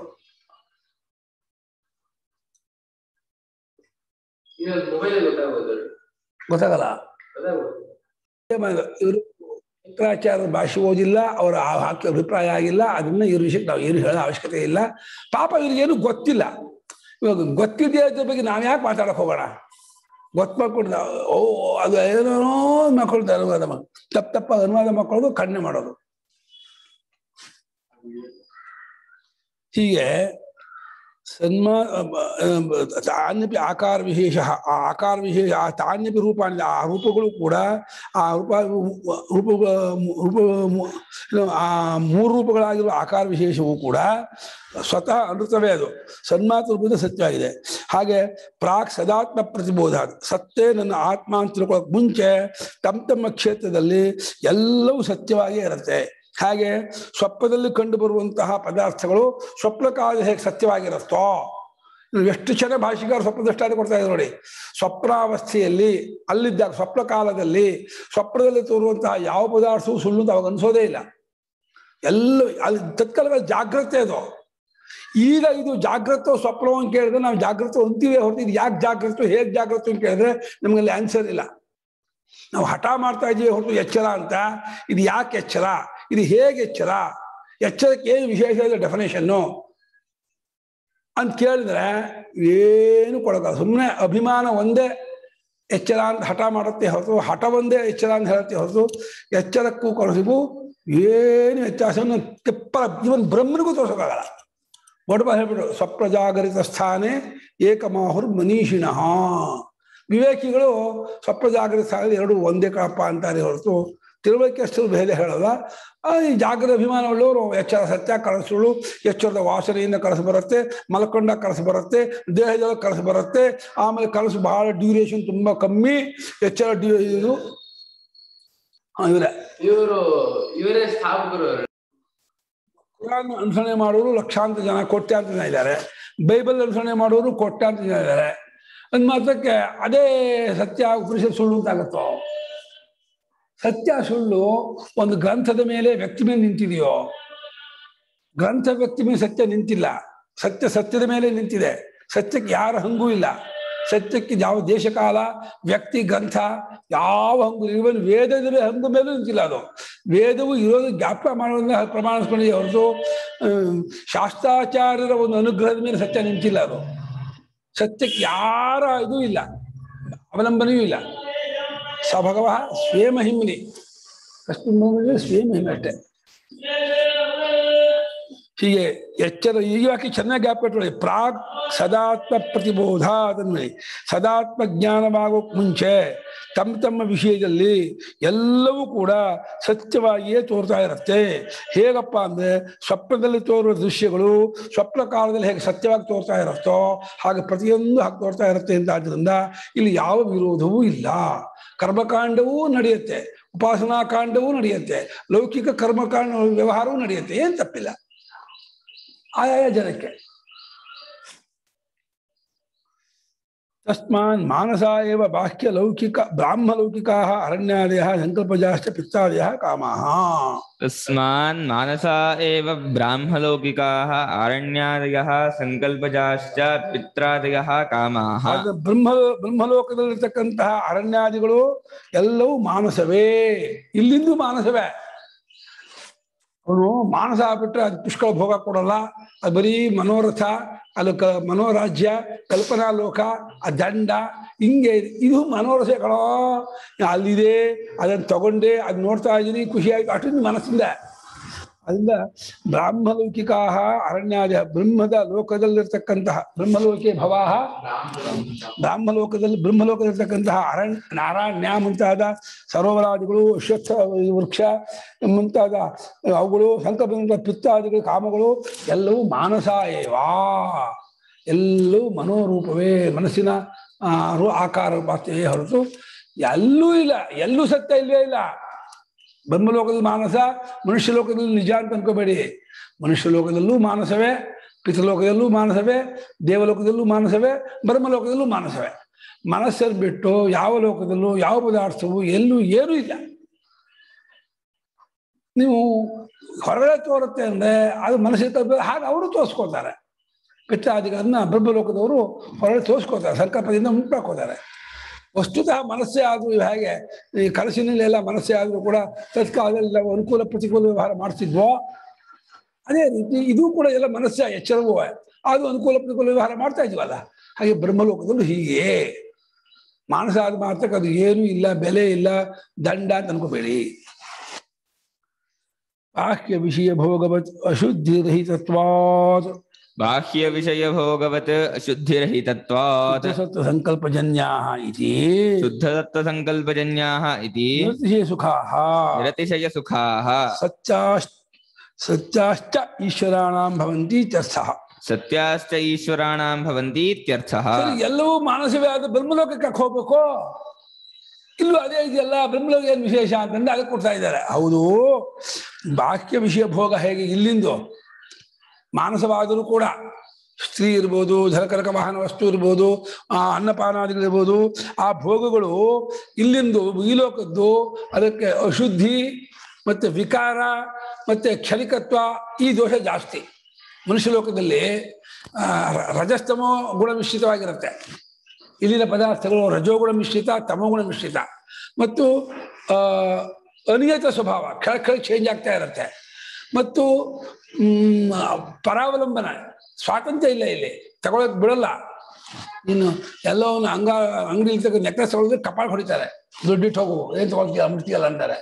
ಇವಾಗ ಮೊಬೈಲ್ ಗೊತ್ತಾಗೋದು ಗೊತ್ತಾಗಲ್ಲ ಗೊತ್ತಾಗೋದು ಇವರು ಶಂಕರಾಚಾರ್ಯ ಭಾಷೆ ಓದಿಲ್ಲ ಅವರ ಆ- ಹಾಕಿ ಅಭಿಪ್ರಾಯ ಆಗಿಲ್ಲ ಅದನ್ನ ಇವ್ರ ವಿಷಯಕ್ಕೆ ನಾವು ಏನು ಹೇಳೋ ಅವಶ್ಯಕತೆ ಇಲ್ಲ ಪಾಪ ಇವ್ರಿಗೇನು ಗೊತ್ತಿಲ್ಲ ಇವಾಗ ಗೊತ್ತಿದೆ ಅದ್ರ ಬಗ್ಗೆ ನಾವ್ ಯಾಕೆ ಮಾತಾಡಕ್ ಹೋಗೋಣ ಗೊತ್ತು ಮಾಡ್ಕೊಂಡು ನಾವು, ಓ ಅದು ಏನೋ ಮಕ್ಕಳು ಅನುವಾದ ಮಾಡ್ ತಪ್ಪ ತಪ್ಪ ಅನುವಾದ ಮಾಡ್ಕೊಳ್ಳೋದು ಖಂಡನೆ ಮಾಡೋದು ಹೀಗೆ ಸನ್ಮಾ ತಾನ್ಯಪಿ ಆಕಾರ ವಿಶೇಷ ಆ ಆಕಾರ ವಿಶೇಷ ಆ ತಾನ್ಯಪಿ ರೂಪಾಣಿ ಆ ರೂಪಗಳು ಕೂಡ ಆ ರೂಪ ರೂಪ ರೂಪ ಏನು, ಆ ಮೂರು ರೂಪಗಳಾಗಿರುವ ಆಕಾರ ವಿಶೇಷವೂ ಕೂಡ ಸ್ವತಃ ಅನೃತವೇ ಅದು ಸನ್ಮಾತ್ರ ರೂಪದ ಸತ್ಯವಾಗಿದೆ ಹಾಗೆ ಪ್ರಾಕ್ ಸದಾತ್ಮ ಪ್ರತಿಬೋಧ ಸತ್ತೇ ನನ್ನ ಆತ್ಮ ಅಂತ ತಿಳ್ಕೊಳ್ಳೋಕೆ ಮುಂಚೆ ತಮ್ಮ ತಮ್ಮ ಕ್ಷೇತ್ರದಲ್ಲಿ ಎಲ್ಲವೂ ಸತ್ಯವಾಗಿಯೇ ಇರುತ್ತೆ ಹಾಗೆ ಸ್ವಪ್ನದಲ್ಲಿ ಕಂಡು ಬರುವಂತಹ ಪದಾರ್ಥಗಳು ಸ್ವಪ್ನ ಕಾಲ ಹೇಗೆ ಸತ್ಯವಾಗಿರುತ್ತೋ ಇನ್ನು ಎಷ್ಟು ಚೆನ್ನಾಗಿ ಭಾಷಿಕಾರ ಸ್ವಪ್ನ ದೃಷ್ಟಾಂತ ಕೊಡ್ತಾ ಇದ್ದಾರೆ ನೋಡಿ ಸ್ವಪ್ನಾವಸ್ಥೆಯಲ್ಲಿ ಅಲ್ಲಿದ್ದಾಗ ಸ್ವಪ್ನ ಕಾಲದಲ್ಲಿ ಸ್ವಪ್ನದಲ್ಲಿ ತೋರುವಂತಹ ಯಾವ ಪದಾರ್ಥವೂ ಸುಳ್ಳು ಅಂತ ಅವಾಗ ಅನ್ಸೋದೇ ಇಲ್ಲ ಎಲ್ಲ ಅಲ್ಲಿ ತತ್ಕಾಲದಲ್ಲಿ ಜಾಗ್ರತೆ ಅದು ಈಗ ಇದು ಜಾಗ್ರತೆ ಸ್ವಪ್ನ ಅಂತ ಕೇಳಿದ್ರೆ ನಾವು ಜಾಗ್ರತೆ ಅಂತೀವಿ ಹೊರತು ಇದು ಯಾಕೆ ಜಾಗ್ರತೆ ಹೇಗೆ ಜಾಗ್ರತೆ ಅಂತ ಕೇಳಿದ್ರೆ ನಮಗಲ್ಲಿ ಆನ್ಸರ್ ಇಲ್ಲ ನಾವು ಹಠ ಮಾಡ್ತಾ ಇದೀವಿ ಹೊರತು ಎಚ್ಚರ ಅಂತ ಇದು ಯಾಕೆ ಎಚ್ಚರ ಇದು ಹೇಗೆ ಎಚ್ಚರ ಎಚ್ಚರಕ್ಕೆ ಏನು ವಿಶೇಷ ಇದೆ ಡೆಫಿನೇಷನ್ನು ಅಂತ ಕೇಳಿದ್ರೆ ಏನು ಕೊಡಕ ಸುಮ್ಮನೆ ಅಭಿಮಾನ ಒಂದೇ ಎಚ್ಚರ ಅಂತ ಹಠ ಮಾಡುತ್ತೆ ಹೊರತು ಹಠ ಒಂದೇ ಎಚ್ಚರ ಅಂತ ಹೇಳುತ್ತೆ ಹೊರತು ಎಚ್ಚರಕ್ಕೂ ಕೊರಸಿಗೂ ಏನು ವ್ಯತ್ಯಾಸವನ್ನು ತೆಪ್ಪಲ ಇವನ್ ಬ್ರಹ್ಮನಿಗೂ ತೋರ್ಸೋಕ್ಕಾಗಲ್ಲ ಒಡಪ ಹೇಳ್ಬಿಟ್ಟು ಸ್ವಪ್ರಜಾಗರಿತ ಸ್ಥಾನೆ ಏಕಮಾಹುರ್ ಮನೀಷಿಣಃ ವಿವೇಕಿಗಳು ಸ್ವಪ್ರಜಾಗರಿತ ಸ್ಥಾನದಲ್ಲಿ ಎರಡು ಒಂದೇ ಕಳಪ ಅಂತಾರೆ ಹೊರತು ತಿಳುವಳಿಕೆಯಷ್ಟು ಭೇದ ಹೇಳಲ್ಲ ಆ, ಈ ಜಾಗೃತ ಅಭಿಮಾನ ಉಳ್ಳವರು ಎಚ್ಚರ ಸತ್ಯ ಕಳಸುಳು ಎಚ್ಚರದ ವಾಸನೆಯಿಂದ ಕಳಸು ಬರುತ್ತೆ ಮಲ್ಕೊಂಡ ಕಳಸು ಬರುತ್ತೆ ದೇಹದಲ್ಲಿ ಕಳಸು ಬರುತ್ತೆ ಆಮೇಲೆ ಕಳಸು ಬಹಳ ಡ್ಯೂರೇಷನ್ ತುಂಬಾ ಕಮ್ಮಿ ಎಚ್ಚರ ಡ್ಯೂ ಇದು ಹಾ, ಇವರೇ ಇವರು ಇವರೇ ಸ್ಥಾಪಕರು ಕುರಾನ್ ಅನುಸರಣೆ ಮಾಡೋರು ಲಕ್ಷಾಂತರ ಜನ ಕೋಟ್ಯಾಂತರ ಜನ ಇದ್ದಾರೆ ಬೈಬಲ್ ಅನುಸರಣೆ ಮಾಡೋರು ಕೋಟ್ಯಾಂತರ ಜನ ಇದ್ದಾರೆ ಅಂದ್ ಮಾತ್ರಕ್ಕೆ ಅದೇ ಸತ್ಯ ಉಪನಿಷತ್ ಸುಳ್ಳು ಅಂತಾಗತ್ತೋ ಸತ್ಯ ಸುಳ್ಳು ಒಂದು ಗ್ರಂಥದ ಮೇಲೆ ವ್ಯಕ್ತಿ ಮೇಲೆ ನಿಂತಿದೆಯೋ ಗ್ರಂಥ ವ್ಯಕ್ತಿ ಮೇಲೆ ಸತ್ಯ ನಿಂತಿಲ್ಲ ಸತ್ಯ ಸತ್ಯದ ಮೇಲೆ ನಿಂತಿದೆ ಸತ್ಯಕ್ಕೆ ಯಾರ ಹಂಗೂ ಇಲ್ಲ ಸತ್ಯಕ್ಕೆ ಯಾವ ದೇಶಕಾಲ ವ್ಯಕ್ತಿ ಗ್ರಂಥ ಯಾವ ಹಂಗು ಇವನ್ ವೇದದ ಮೇಲೆ ಹಂಗು ಮೇಲೂ ನಿಂತಿಲ್ಲ ಅದು ವೇದವು ಇರೋದು ಜ್ಞಾಪಕ ಮಾಡೋದನ್ನ ಪ್ರಮಾಣಿಸ್ಕೊಂಡಿದೆ ಹೊರತು ಹ್ಮ್, ಶಾಸ್ತ್ರಾಚಾರ್ಯರ ಒಂದು ಅನುಗ್ರಹದ ಮೇಲೆ ಸತ್ಯ ನಿಂತಿಲ್ಲ ಅದು ಸತ್ಯಕ್ಕೆ ಯಾರ ಇದು ಇಲ್ಲ ಅವಲಂಬನೆಯೂ ಇಲ್ಲ ಸ ಭಗವ ಸ್ವೇಮಹಿಮ್ನಿ ಅಷ್ಟು ಸ್ವೇಮಹಿಮಿ ಅಷ್ಟೇ ಹೀಗೆ ಎಚ್ಚರ ಈ ವಾಕ್ಯ ಚೆನ್ನಾಗಿ ಜ್ಞಾಪಕಟ್ಕೊಳ್ಳಿ ಪ್ರಾಗ್ ಸದಾತ್ಮ ಪ್ರತಿಬೋಧ ಅದನ್ನು ಸದಾತ್ಮ ಜ್ಞಾನವಾಗೋಕ್ ಮುಂಚೆ ತಮ್ಮ ತಮ್ಮ ವಿಷಯದಲ್ಲಿ ಎಲ್ಲವೂ ಕೂಡ ಸತ್ಯವಾಗಿಯೇ ತೋರ್ತಾ ಇರುತ್ತೆ ಹೇಗಪ್ಪ ಅಂದ್ರೆ ಸ್ವಪ್ನದಲ್ಲಿ ತೋರುವ ದೃಶ್ಯಗಳು ಸ್ವಪ್ನ ಕಾಲದಲ್ಲಿ ಹೇಗೆ ಸತ್ಯವಾಗಿ ತೋರ್ತಾ ಇರುತ್ತೋ ಹಾಗೆ ಪ್ರತಿಯೊಂದು ಹಾಗೆ ತೋರ್ತಾ ಇರುತ್ತೆ ಅಂತ ಆದ್ರಿಂದ ಇಲ್ಲಿ ಯಾವ ವಿರೋಧವೂ ಇಲ್ಲ ಕರ್ಮಕಾಂಡವೂ ನಡೆಯುತ್ತೆ ಉಪಾಸನಾ ಕಾಂಡವೂ ನಡೆಯುತ್ತೆ ಲೌಕಿಕ ಕರ್ಮಕಾಂಡ ವ್ಯವಹಾರವೂ ನಡೆಯುತ್ತೆ ಏನ್ ತಪ್ಪಿಲ್ಲ ಆಯಾಯ ಜನಕ್ಕೆ ತಸ್ಮಾನ್ ಮಾನಸ ಏವ ಬಾಹ್ಯ ಲೌಕಿಕ ಬ್ರಾಹ್ಮ ಲೌಕಿಕಾ ಅರಣ್ಯಾದಯ ಸಂಕಲ್ಪಜಾಶ್ಚ ಪಿತ್ತಾದಯ ಕಾಮಾಹ तस्मान् मानसा एव ब्राह्मलौकिकाः आरण्यादयः सङ्कल्पजाश्च पित्रादयः कामाः ಆದ್ರೆ ಬ್ರಹ್ಮ ಬ್ರಹ್ಮಲೋಕದಲ್ಲಿರ್ತಕ್ಕಂತಹ ಅರಣ್ಯಾದಿಗಳು ಎಲ್ಲವೂ ಮಾನಸವೇ ಇಲ್ಲಿಂದು ಮಾನಸವೇ ಅವನು ಮಾನಸ ಆಗ್ಬಿಟ್ರೆ ಅದು ಪುಷ್ಕಳ ಭೋಗ ಕೊಡಲ್ಲ ಅದು ಬರೀ ಮನೋರಥ ಅದು ಕ ಮನೋರಾಜ್ಯ ಕಲ್ಪನಾ ಲೋಕ ಆ ದಂಡ ಹಿಂಗೆ ಇದು ಮನೋರಥಗಳೋ ಅಲ್ಲಿದೆ ಅದನ್ನು ತಗೊಂಡೆ ಅದು ನೋಡ್ತಾ ಇದ್ದೀನಿ ಖುಷಿಯಾಗಿ ಅಷ್ಟು ಮನಸ್ಸಿಂದ ಅದರಿಂದ ಬ್ರಾಹ್ಮಲೌಕಿಕಾ ಅರಣ್ಯಾದ ಬ್ರಹ್ಮದ ಲೋಕದಲ್ಲಿರ್ತಕ್ಕಂತಹ ಬ್ರಹ್ಮಲೋಕೆ ಭವಾಹ ಬ್ರಾಹ್ಮಲೋಕದಲ್ಲಿ ಬ್ರಹ್ಮಲೋಕದಲ್ಲಿರ್ತಕ್ಕಂತಹ ಅರಣ್ಯ ನಾರಾಯಣ್ಯ ಮುಂತಾದ ಸರೋವರಾದಿಗಳು ಅಶ್ವತ್ಥ ವೃಕ್ಷ ಮುಂತಾದ ಅವುಗಳು ಸಂಕಲ್ಪ ಪಿತ್ತಾದಿಗಳು ಕಾಮಗಳು ಎಲ್ಲವೂ ಮಾನಸ ಏವಾ ಎಲ್ಲವೂ ಮನೋರೂಪವೇ ಮನಸ್ಸಿನ ಆ, ರೂ ಆಕಾರ ಮಾತ್ರವೇ ಹೊರತು ಎಲ್ಲೂ ಇಲ್ಲ ಎಲ್ಲೂ ಸತ್ಯ ಇಲ್ಲವೇ ಇಲ್ಲ ಬ್ರಹ್ಮಲೋಕದಲ್ಲಿ ಮಾನಸ ಮನುಷ್ಯ ಲೋಕದಲ್ಲಿ ನಿಜ ಅಂತ ಅನ್ಕೋಬೇಡಿ ಮನುಷ್ಯ ಲೋಕದಲ್ಲೂ ಮಾನಸವೇ ಪಿತೃಲೋಕದಲ್ಲೂ ಮಾನಸವೇ ದೇವಲೋಕದಲ್ಲೂ ಮಾನಸವೇ ಬ್ರಹ್ಮಲೋಕದಲ್ಲೂ ಮಾನಸವೇ ಮನಸ್ಸನ್ನು ಬಿಟ್ಟು ಯಾವ ಲೋಕದಲ್ಲೂ ಯಾವ ಪದಾರ್ಥವೂ ಎಲ್ಲೂ ಏನೂ ಇಲ್ಲ ನೀವು ಹೊರಗಡೆ ತೋರುತ್ತೆ ಅಂದ್ರೆ ಅದು ಮನಸ್ಸಿಗೆ ತಲುಪ ಹಾಗೆ ಅವರು ತೋರಿಸ್ಕೊತಾರೆ ಪಿತ್ರಾದಿಗಳನ್ನ ಬ್ರಹ್ಮಲೋಕದವರು ಹೊರಗಡೆ ತೋರಿಸ್ಕೊತಾರೆ ಸಂಕಲ್ಪದಿಂದ ಉಂಟಾಕೋತಾರೆ ವಸ್ತುತಃ ಮನಸ್ಸೇ ಆದರೂ ಹೇಗೆ ಈ ಕನಸಿನಲ್ಲೆಲ್ಲ ಮನಸ್ಸೇ ಆದರೂ ಕೂಡ ತತ್ಕಾಲದಲ್ಲಿ ನಾವು ಅನುಕೂಲ ಪ್ರತಿಕೂಲ ವ್ಯವಹಾರ ಮಾಡ್ತಿದ್ವೋ ಅದೇ ರೀತಿ ಇದು ಕೂಡ ಎಲ್ಲ ಮನಸ್ಸೇ ಎಚ್ಚರವೂ ಅದು ಅನುಕೂಲ ಪ್ರತಿಕೂಲ ವ್ಯವಹಾರ ಮಾಡ್ತಾ ಇದ್ವಲ್ಲ ಹಾಗೆ ಬ್ರಹ್ಮಲೋಕದಲ್ಲೂ ಹೀಗೆ ಮಾನಸ ಆದ ಮಾತ್ರಕ್ಕೆ ಅದು ಏನೂ ಇಲ್ಲ ಬೆಲೆ ಇಲ್ಲ ದಂಡ ಅಂತ ಅನ್ಕೋಬೇಡಿ ಬಾಹ್ಯ ವಿಷಯ ಭೋಗವತ್ ಅಶುದ್ಧಿ ರಹಿತತ್ವಾತ್ बाह्यविषयभोगवत् अशुद्धिरहितत्वात् ಸತ್ವ ಸಂಕಲ್ಪಜನ್ಯಾ ಇತಿ शुद्धदत्तसङ्कल्पजन्याः इति ನಿರತಿಶಯ ಸುಖಾಃ निरतिशयसुखाः ಸತ್ಯಾಶ್ ಸತ್ಯಾಶ್ಚ ಈಶ್ವರಾಣಾಂ ಭವಂತಿ ಇತ್ಯರ್ಥಃ सत्याश्च ईश्वराणां भवन्ति इत्यर्थः ಸರಿ, ಎಲ್ಲವೂ ಮಾನಸವೇ ಆದ ಬ್ರಹ್ಮಲೋಕಕ್ಕೆ ಯಾಕೆ ಹೋಗ್ಬೇಕು ಇಲ್ಲೂ ಅದೇ ಇದೆಯಲ್ಲ ಬ್ರಹ್ಮಲೋಕ ಏನು ವಿಶೇಷ ಅಂತಂದ್ರೆ ಅದಕ್ಕೆ ಕೊಡ್ತಾ ಇದ್ದಾರೆ ಹೌದು ಬಾಹ್ಯ ವಿಷಯ ಭೋಗ ಹೇಗೆ ಇಲ್ಲಿಂದು ಮಾನಸವಾದರೂ ಕೂಡ ಸ್ತ್ರೀ ಇರ್ಬೋದು ಧರಕರಕ ವಾಹನ ವಸ್ತು ಇರ್ಬೋದು ಆ ಅನ್ನಪಾನಾದಿಗಳಿರ್ಬೋದು ಆ ಭೋಗಗಳು ಇಲ್ಲಿಂದು ಈ ಲೋಕದ್ದು ಅದಕ್ಕೆ ಅಶುದ್ಧಿ ಮತ್ತೆ ವಿಕಾರ ಮತ್ತೆ ಕ್ಷಣಿಕತ್ವ ಈ ದೋಷ ಜಾಸ್ತಿ ಮನುಷ್ಯ ಲೋಕದಲ್ಲಿ ಆ, ರ- ರಜಸ್ತಮೋ ಗುಣ ಮಿಶ್ರಿತವಾಗಿರುತ್ತೆ ಇಲ್ಲಿನ ಪದಾರ್ಥಗಳು ರಜೋಗುಣ ಮಿಶ್ರಿತ ತಮೋಗುಣ ಮಿಶ್ರಿತ ಮತ್ತು ಆ, ಅನಿಯತ ಸ್ವಭಾವ ಕೆಳ ಕೆಳ ಚೇಂಜ್ ಆಗ್ತಾ ಇರುತ್ತೆ ಮತ್ತು ಮ್, ಪರಾವಲಂಬನ ಸ್ವಾತಂತ್ರ್ಯ ಇಲ್ಲ ಇಲ್ಲಿ ತಗೊಳಕ್ ಬಿಡಲ್ಲ ಇನ್ನು ಎಲ್ಲೋ ಒಂದು ಅಂಗ ಅಂಗಡಿ ಇರ್ತಕ್ಕ ನೆಕ್ಲೆಸ್ ತಗೊಳಿದ್ರೆ ಕಪಾಳ ಹೊಡಿತಾರೆ ದುಡ್ಡಿಟ್ಟು ಹೋಗು ಏನ್ ತಗೊಳ್ತೀಯ ಮುಟ್ತೀಯಲ್ಲ ಅಂತಾರೆ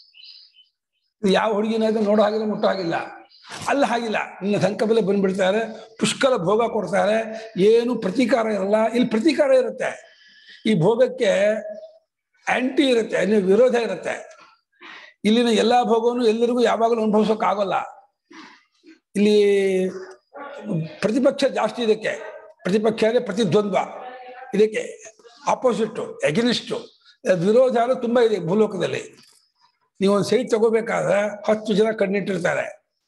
ಇದು ಯಾವ ಹುಡುಗಿನ ಇದು ನೋಡೋ ಹಾಗಿಲ್ಲ ಮುಟ್ಟೋ ಹಾಗಿಲ್ಲ ಅಲ್ಲಿ ಹಾಗಿಲ್ಲ ಇನ್ನು ಸಂಕಪಲೆ ಬಂದ್ಬಿಡ್ತಾರೆ ಪುಷ್ಕಲ ಭೋಗ ಕೊಡ್ತಾರೆ ಏನು ಪ್ರತೀಕಾರ ಇರಲ್ಲ ಇಲ್ಲಿ ಪ್ರತೀಕಾರ ಇರುತ್ತೆ ಈ ಭೋಗಕ್ಕೆ ಆಂಟಿ ಇರುತ್ತೆ ಅಂದ್ರೆ ವಿರೋಧ ಇರುತ್ತೆ ಇಲ್ಲಿನ ಎಲ್ಲಾ ಭೋಗವನ್ನು ಎಲ್ಲರಿಗೂ ಯಾವಾಗಲೂ ಅನುಭವಿಸೋಕ್ಕಾಗಲ್ಲ ಇಲ್ಲಿ ಪ್ರತಿಪಕ್ಷ ಜಾಸ್ತಿ ಇದಕ್ಕೆ ಪ್ರತಿಪಕ್ಷ ಅಂದ್ರೆ ಪ್ರತಿದ್ವಂದ್ವ ಇದಕ್ಕೆ ಆಪೋಸಿಟ್ಟು ಎಗನಿಸ್ಟು ವಿರೋಧ ಅನ್ನೋದು ತುಂಬಾ ಇದೆ ಭೂಲೋಕದಲ್ಲಿ ನೀವು ಒಂದು ಸೈಟ್ ತಗೋಬೇಕಾದ್ರೆ ಹತ್ತು ಜನ ಕಣ್ಣಿಟ್ಟಿರ್ತಾರೆ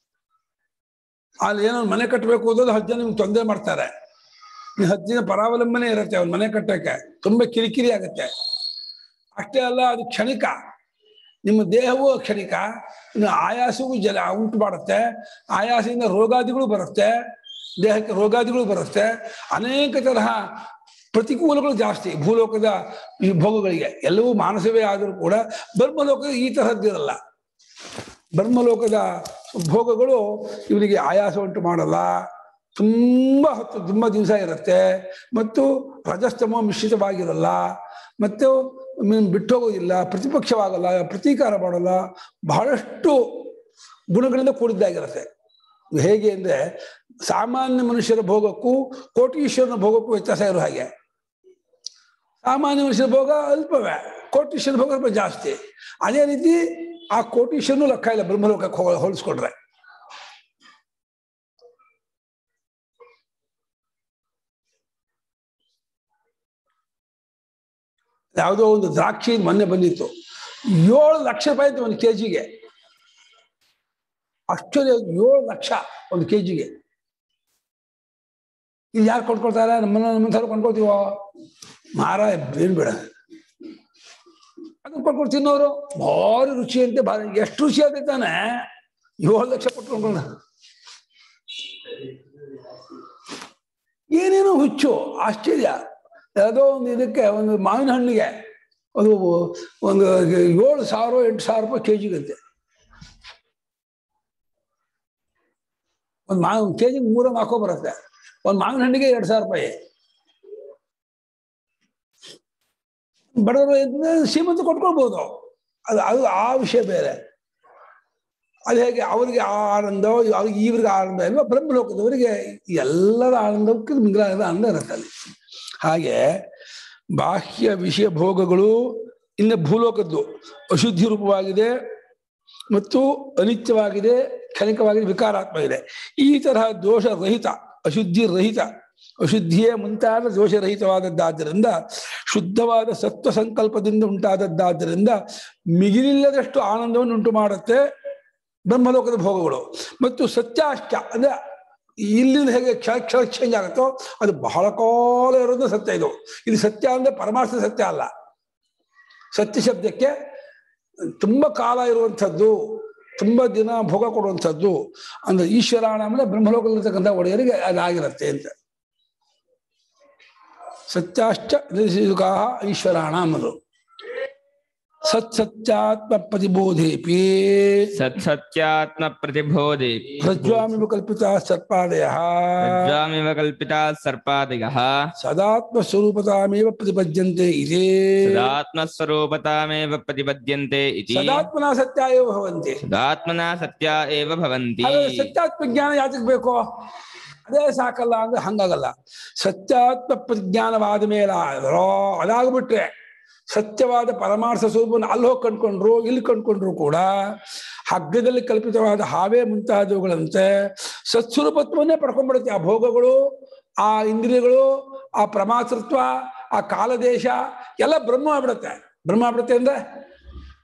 ಅಲ್ಲಿ ಏನೋ ಒಂದ್ ಮನೆ ಕಟ್ಟಬೇಕು ಅನ್ನೋದು ಹತ್ತು ಜನ ನಿಮ್ಗೆ ತೊಂದರೆ ಮಾಡ್ತಾರೆ ನೀವು ಹತ್ತು ಜನ ಪರಾವಲಂಬನೆ ಇರುತ್ತೆ ಅವ್ನ ಮನೆ ಕಟ್ಟಕ್ಕೆ ತುಂಬಾ ಕಿರಿಕಿರಿ ಆಗುತ್ತೆ ಅಷ್ಟೇ ಅಲ್ಲ ಅದು ಕ್ಷಣಿಕ ನಿಮ್ಮ ದೇಹವೂ ಕ್ಷಣಿಕ ಇನ್ನು ಆಯಾಸವೂ ಜಲ ಉಂಟು ಮಾಡುತ್ತೆ ಆಯಾಸದಿಂದ ರೋಗಾದಿಗಳು ಬರುತ್ತೆ ದೇಹಕ್ಕೆ ರೋಗಾದಿಗಳು ಬರುತ್ತೆ ಅನೇಕ ತರಹ ಪ್ರತಿಕೂಲಗಳು ಜಾಸ್ತಿ ಭೂಲೋಕದ ಈ ಭೋಗಗಳಿಗೆ ಎಲ್ಲವೂ ಮಾನಸವೇ ಆದರೂ ಕೂಡ ಬ್ರಹ್ಮಲೋಕದ ಈ ತರಹದ್ದಿರಲ್ಲ ಬ್ರಹ್ಮಲೋಕದ ಭೋಗಗಳು ಇವರಿಗೆ ಆಯಾಸ ಉಂಟು ಮಾಡಲ್ಲ ತುಂಬಾ ಹೊತ್ತು ತುಂಬಾ ದಿವಸ ಇರುತ್ತೆ ಮತ್ತು ರಜಸ್ತಮ ಮಿಶ್ರಿತವಾಗಿರಲ್ಲ ಮತ್ತು ಮೀನ್ ಬಿಟ್ಟೋಗೋದಿಲ್ಲ ಪ್ರತಿಪಕ್ಷವಾಗಲ್ಲ ಪ್ರತೀಕಾರ ಮಾಡಲ್ಲ ಬಹಳಷ್ಟು ಗುಣಗಳಿಂದ ಕೂಡಿದ್ದಾಗಿರುತ್ತೆ ಹೇಗೆ ಅಂದ್ರೆ ಸಾಮಾನ್ಯ ಮನುಷ್ಯರ ಭೋಗಕ್ಕೂ ಕೋಟೀಶ್ವರನ ಭೋಗಕ್ಕೂ ವ್ಯತ್ಯಾಸ ಇರೋ ಹಾಗೆ ಸಾಮಾನ್ಯ ಮನುಷ್ಯರ ಭೋಗ ಅಲ್ಪವೇ ಕೋಟೀಶ್ವರ ಭೋಗ ಸ್ವಲ್ಪ ಜಾಸ್ತಿ ಅದೇ ರೀತಿ ಆ ಕೋಟೀಶ್ವರನು ಲೆಕ್ಕ ಇಲ್ಲ ಬ್ರಹ್ಮಲೋಕಕ್ಕೆ ಹೋ- ಹೋಲಿಸ್ಕೊಂಡ್ರೆ ಯಾವುದೋ ಒಂದು ದ್ರಾಕ್ಷಿ ಮೊನ್ನೆ ಬಂದಿತ್ತು ಏಳು ಲಕ್ಷ ರೂಪಾಯಿ ಇತ್ತು ಒಂದು ಕೆಜಿಗೆ ಆಶ್ಚರ್ಯ ಏಳು ಲಕ್ಷ ಒಂದು ಕೆಜಿಗೆ ಇದು ಯಾರು ಕೊಂಡ್ಕೊಳ್ತಾರೆ ನಮ್ಮನ್ನ ನಮ್ಮಂಥವ್ರು ಕೊಂಡ್ಕೊಳ್ತೀವೋ ಮಾರ ಏನ್ ಬೇಡ ಅದನ್ನ ಕೊಂಡ್ಕೊಂಡು ತಿನ್ನೋರು ಭಾರಿ ರುಚಿ ಅಂತೆ ಭಾರಿ ಎಷ್ಟು ರುಚಿ ಆಗುತ್ತೆ ತಾನೆ ಏಳು ಲಕ್ಷ ಕೊಟ್ಟು ಕೊಂಡ್ಕೊಂಡ ಏನೇನೋ ಹುಚ್ಚು ಆಶ್ಚರ್ಯ ಯಾವುದೋ ಒಂದು ಇದಕ್ಕೆ ಒಂದು ಮಾವಿನ ಹಣ್ಣಿಗೆ ಅದು ಒಂದು ಏಳು ಸಾವಿರ ಎಂಟು ಸಾವಿರ ರೂಪಾಯಿ ಕೆ ಜಿಗಂತೆ ಒಂದು ಮಾವಿನ ಕೆ ಜಿಗೆ ಮೂರ ನಾಲ್ಕೋ ಬರುತ್ತೆ ಒಂದು ಮಾವಿನ ಹಣ್ಣಿಗೆ ಎರಡು ಸಾವಿರ ರೂಪಾಯಿ ಬಡವರು ಅಂತಂದ್ರೆ ಶ್ರೀಮಂತ ಕೊಟ್ಕೊಳ್ಬೋದು ಅದು ಅದು ಆ ವಿಷಯ ಬೇರೆ ಅದು ಹೇಗೆ ಅವರಿಗೆ ಆ ಆನಂದ ಅವ್ರಿಗೆ ಇವ್ರಿಗೆ ಆನಂದ ಇಲ್ವಾ ಬ್ರಹ್ಮಲೋಕದವರಿಗೆ ಎಲ್ಲರ ಆನಂದಕ್ಕೆ ಮಿಗಿಲಾದ ಆನಂದ ಇರುತ್ತೆ ಅಲ್ಲಿ ಹಾಗೆ ಬಾಹ್ಯ ವಿಷಯ ಭೋಗಗಳು ಇನ್ನು ಭೂಲೋಕದ್ದು ಅಶುದ್ಧಿ ರೂಪವಾಗಿದೆ ಮತ್ತು ಅನಿತ್ಯವಾಗಿದೆ ಕ್ಷಣಿಕವಾಗಿದೆ ವಿಕಾರಾತ್ಮಕ ಈ ತರಹ ದೋಷ ರಹಿತ ಅಶುದ್ಧಿ ರಹಿತ ಅಶುದ್ಧಿಯೇ ಮುಂತಾದ ದೋಷರಹಿತವಾದದ್ದಾದ್ದರಿಂದ ಶುದ್ಧವಾದ ಸತ್ವ ಸಂಕಲ್ಪದಿಂದ ಉಂಟಾದದ್ದಾದ್ದರಿಂದ ಮಿಗಿಲಿಲ್ಲದಷ್ಟು ಆನಂದವನ್ನು ಉಂಟು ಮಾಡುತ್ತೆ ಬ್ರಹ್ಮಲೋಕದ ಭೋಗಗಳು ಮತ್ತು ಸತ್ಯಾಶ್ಚ ಅಂದ್ರೆ ಇಲ್ಲಿಂದ ಹೇಗೆ ಕ್ಷಣ ಕ್ಷಣ ಚೇಂಜ್ ಆಗುತ್ತೋ ಅದು ಬಹಳ ಕಾಲ ಇರೋದು ಸತ್ಯ ಇದು ಇಲ್ಲಿ ಸತ್ಯ ಅಂದ್ರೆ ಪರಮಾರ್ಥ ಸತ್ಯ ಅಲ್ಲ ಸತ್ಯ ಶಬ್ದಕ್ಕೆ ತುಂಬಾ ಕಾಲ ಇರುವಂಥದ್ದು ತುಂಬಾ ದಿನ ಭೋಗ ಕೊಡುವಂಥದ್ದು ಅಂದ್ರೆ ಈಶ್ವರಾಣ ಅಂದ್ರೆ ಬ್ರಹ್ಮಲೋಕದಲ್ಲಿರ್ತಕ್ಕಂಥ ಒಡೆಯರಿಗೆ ಅದಾಗಿರುತ್ತೆ ಅಂತ ಸತ್ಯಾಶ್ಚ ನಿರ್ಸಿಸುಕಾ ಈಶ್ವರಾಣ ಅನ್ನೋದು ಸತ್ಸತ್ಯಾತ್ಮ ಪ್ರತಿಬೋಧೇಪಿ ಸತ್ಸತ್ಯಾತ್ಮ ಪ್ರತಿಬೋಧಿ ಪ್ರಜ್ವಾಮಿವ ಕಲ್ಪಿತ ಸರ್ಪಾದಯ ಪ್ರಜ್ವಾಮಿವ ಕಲ್ಪಿತಾ ಸರ್ಪಾದಿಗಃ ಸದಾತ್ಮ ಸ್ವರೂಪತಾಮೇವ ಪ್ರತಿಪದ್ಯಂತೆ ಇದೇ ಸದಾತ್ಮಸ್ವರೂಪತಾಮೇವ ಪ್ರತಿಪದ್ಯಂತೆ ಇತಿ ಸದಾತ್ಮನ ಸತ್ಯ ಏವ ಭವಂತಿ ಸದಾತ್ಮನ ಸತ್ಯ ಏವ ಭವಂತಿ ಹಾಗಾದ್ರೆ ಸತ್ಯಾತ್ಮ ಜ್ಞಾನ ಯಾತಕ್ಕೆ ಬೇಕು ಅದೇ ಸಾಕಲ್ಲ ಅಂದ್ರೆ ಹಂಗಾಗಲ್ಲ ಸತ್ಯಾತ್ಮ ಪ್ರಜ್ಞಾನವಾದ ಮೇಲೆ ಆದ್ರೋ ಅದಾಗ್ಬಿಟ್ರೆ ಸತ್ಯವಾದ ಪರಮಾರ್ಥ ಸ್ವರೂಪವನ್ನು ಅಲ್ಲಿ ಹೋಗಿ ಕಂಡ್ಕೊಂಡ್ರು ಇಲ್ಲಿ ಕಂಡ್ಕೊಂಡ್ರು ಕೂಡ ಹಗ್ಗದಲ್ಲಿ ಕಲ್ಪಿತವಾದ ಹಾವೇ ಮುಂತಾದವುಗಳಂತೆ ಸತ್ಸ್ವರೂಪತ್ವನ್ನೇ ಪಡ್ಕೊಂಡ್ಬಿಡುತ್ತೆ ಆ ಭೋಗಗಳು ಆ ಇಂದ್ರಿಯಗಳು ಆ ಪ್ರಮಾತೃತ್ವ ಆ ಕಾಲದೇಶ ಎಲ್ಲ ಬ್ರಹ್ಮ ಆಗ್ಬಿಡುತ್ತೆ ಬ್ರಹ್ಮ ಆಗ್ಬಿಡುತ್ತೆ ಅಂದ್ರೆ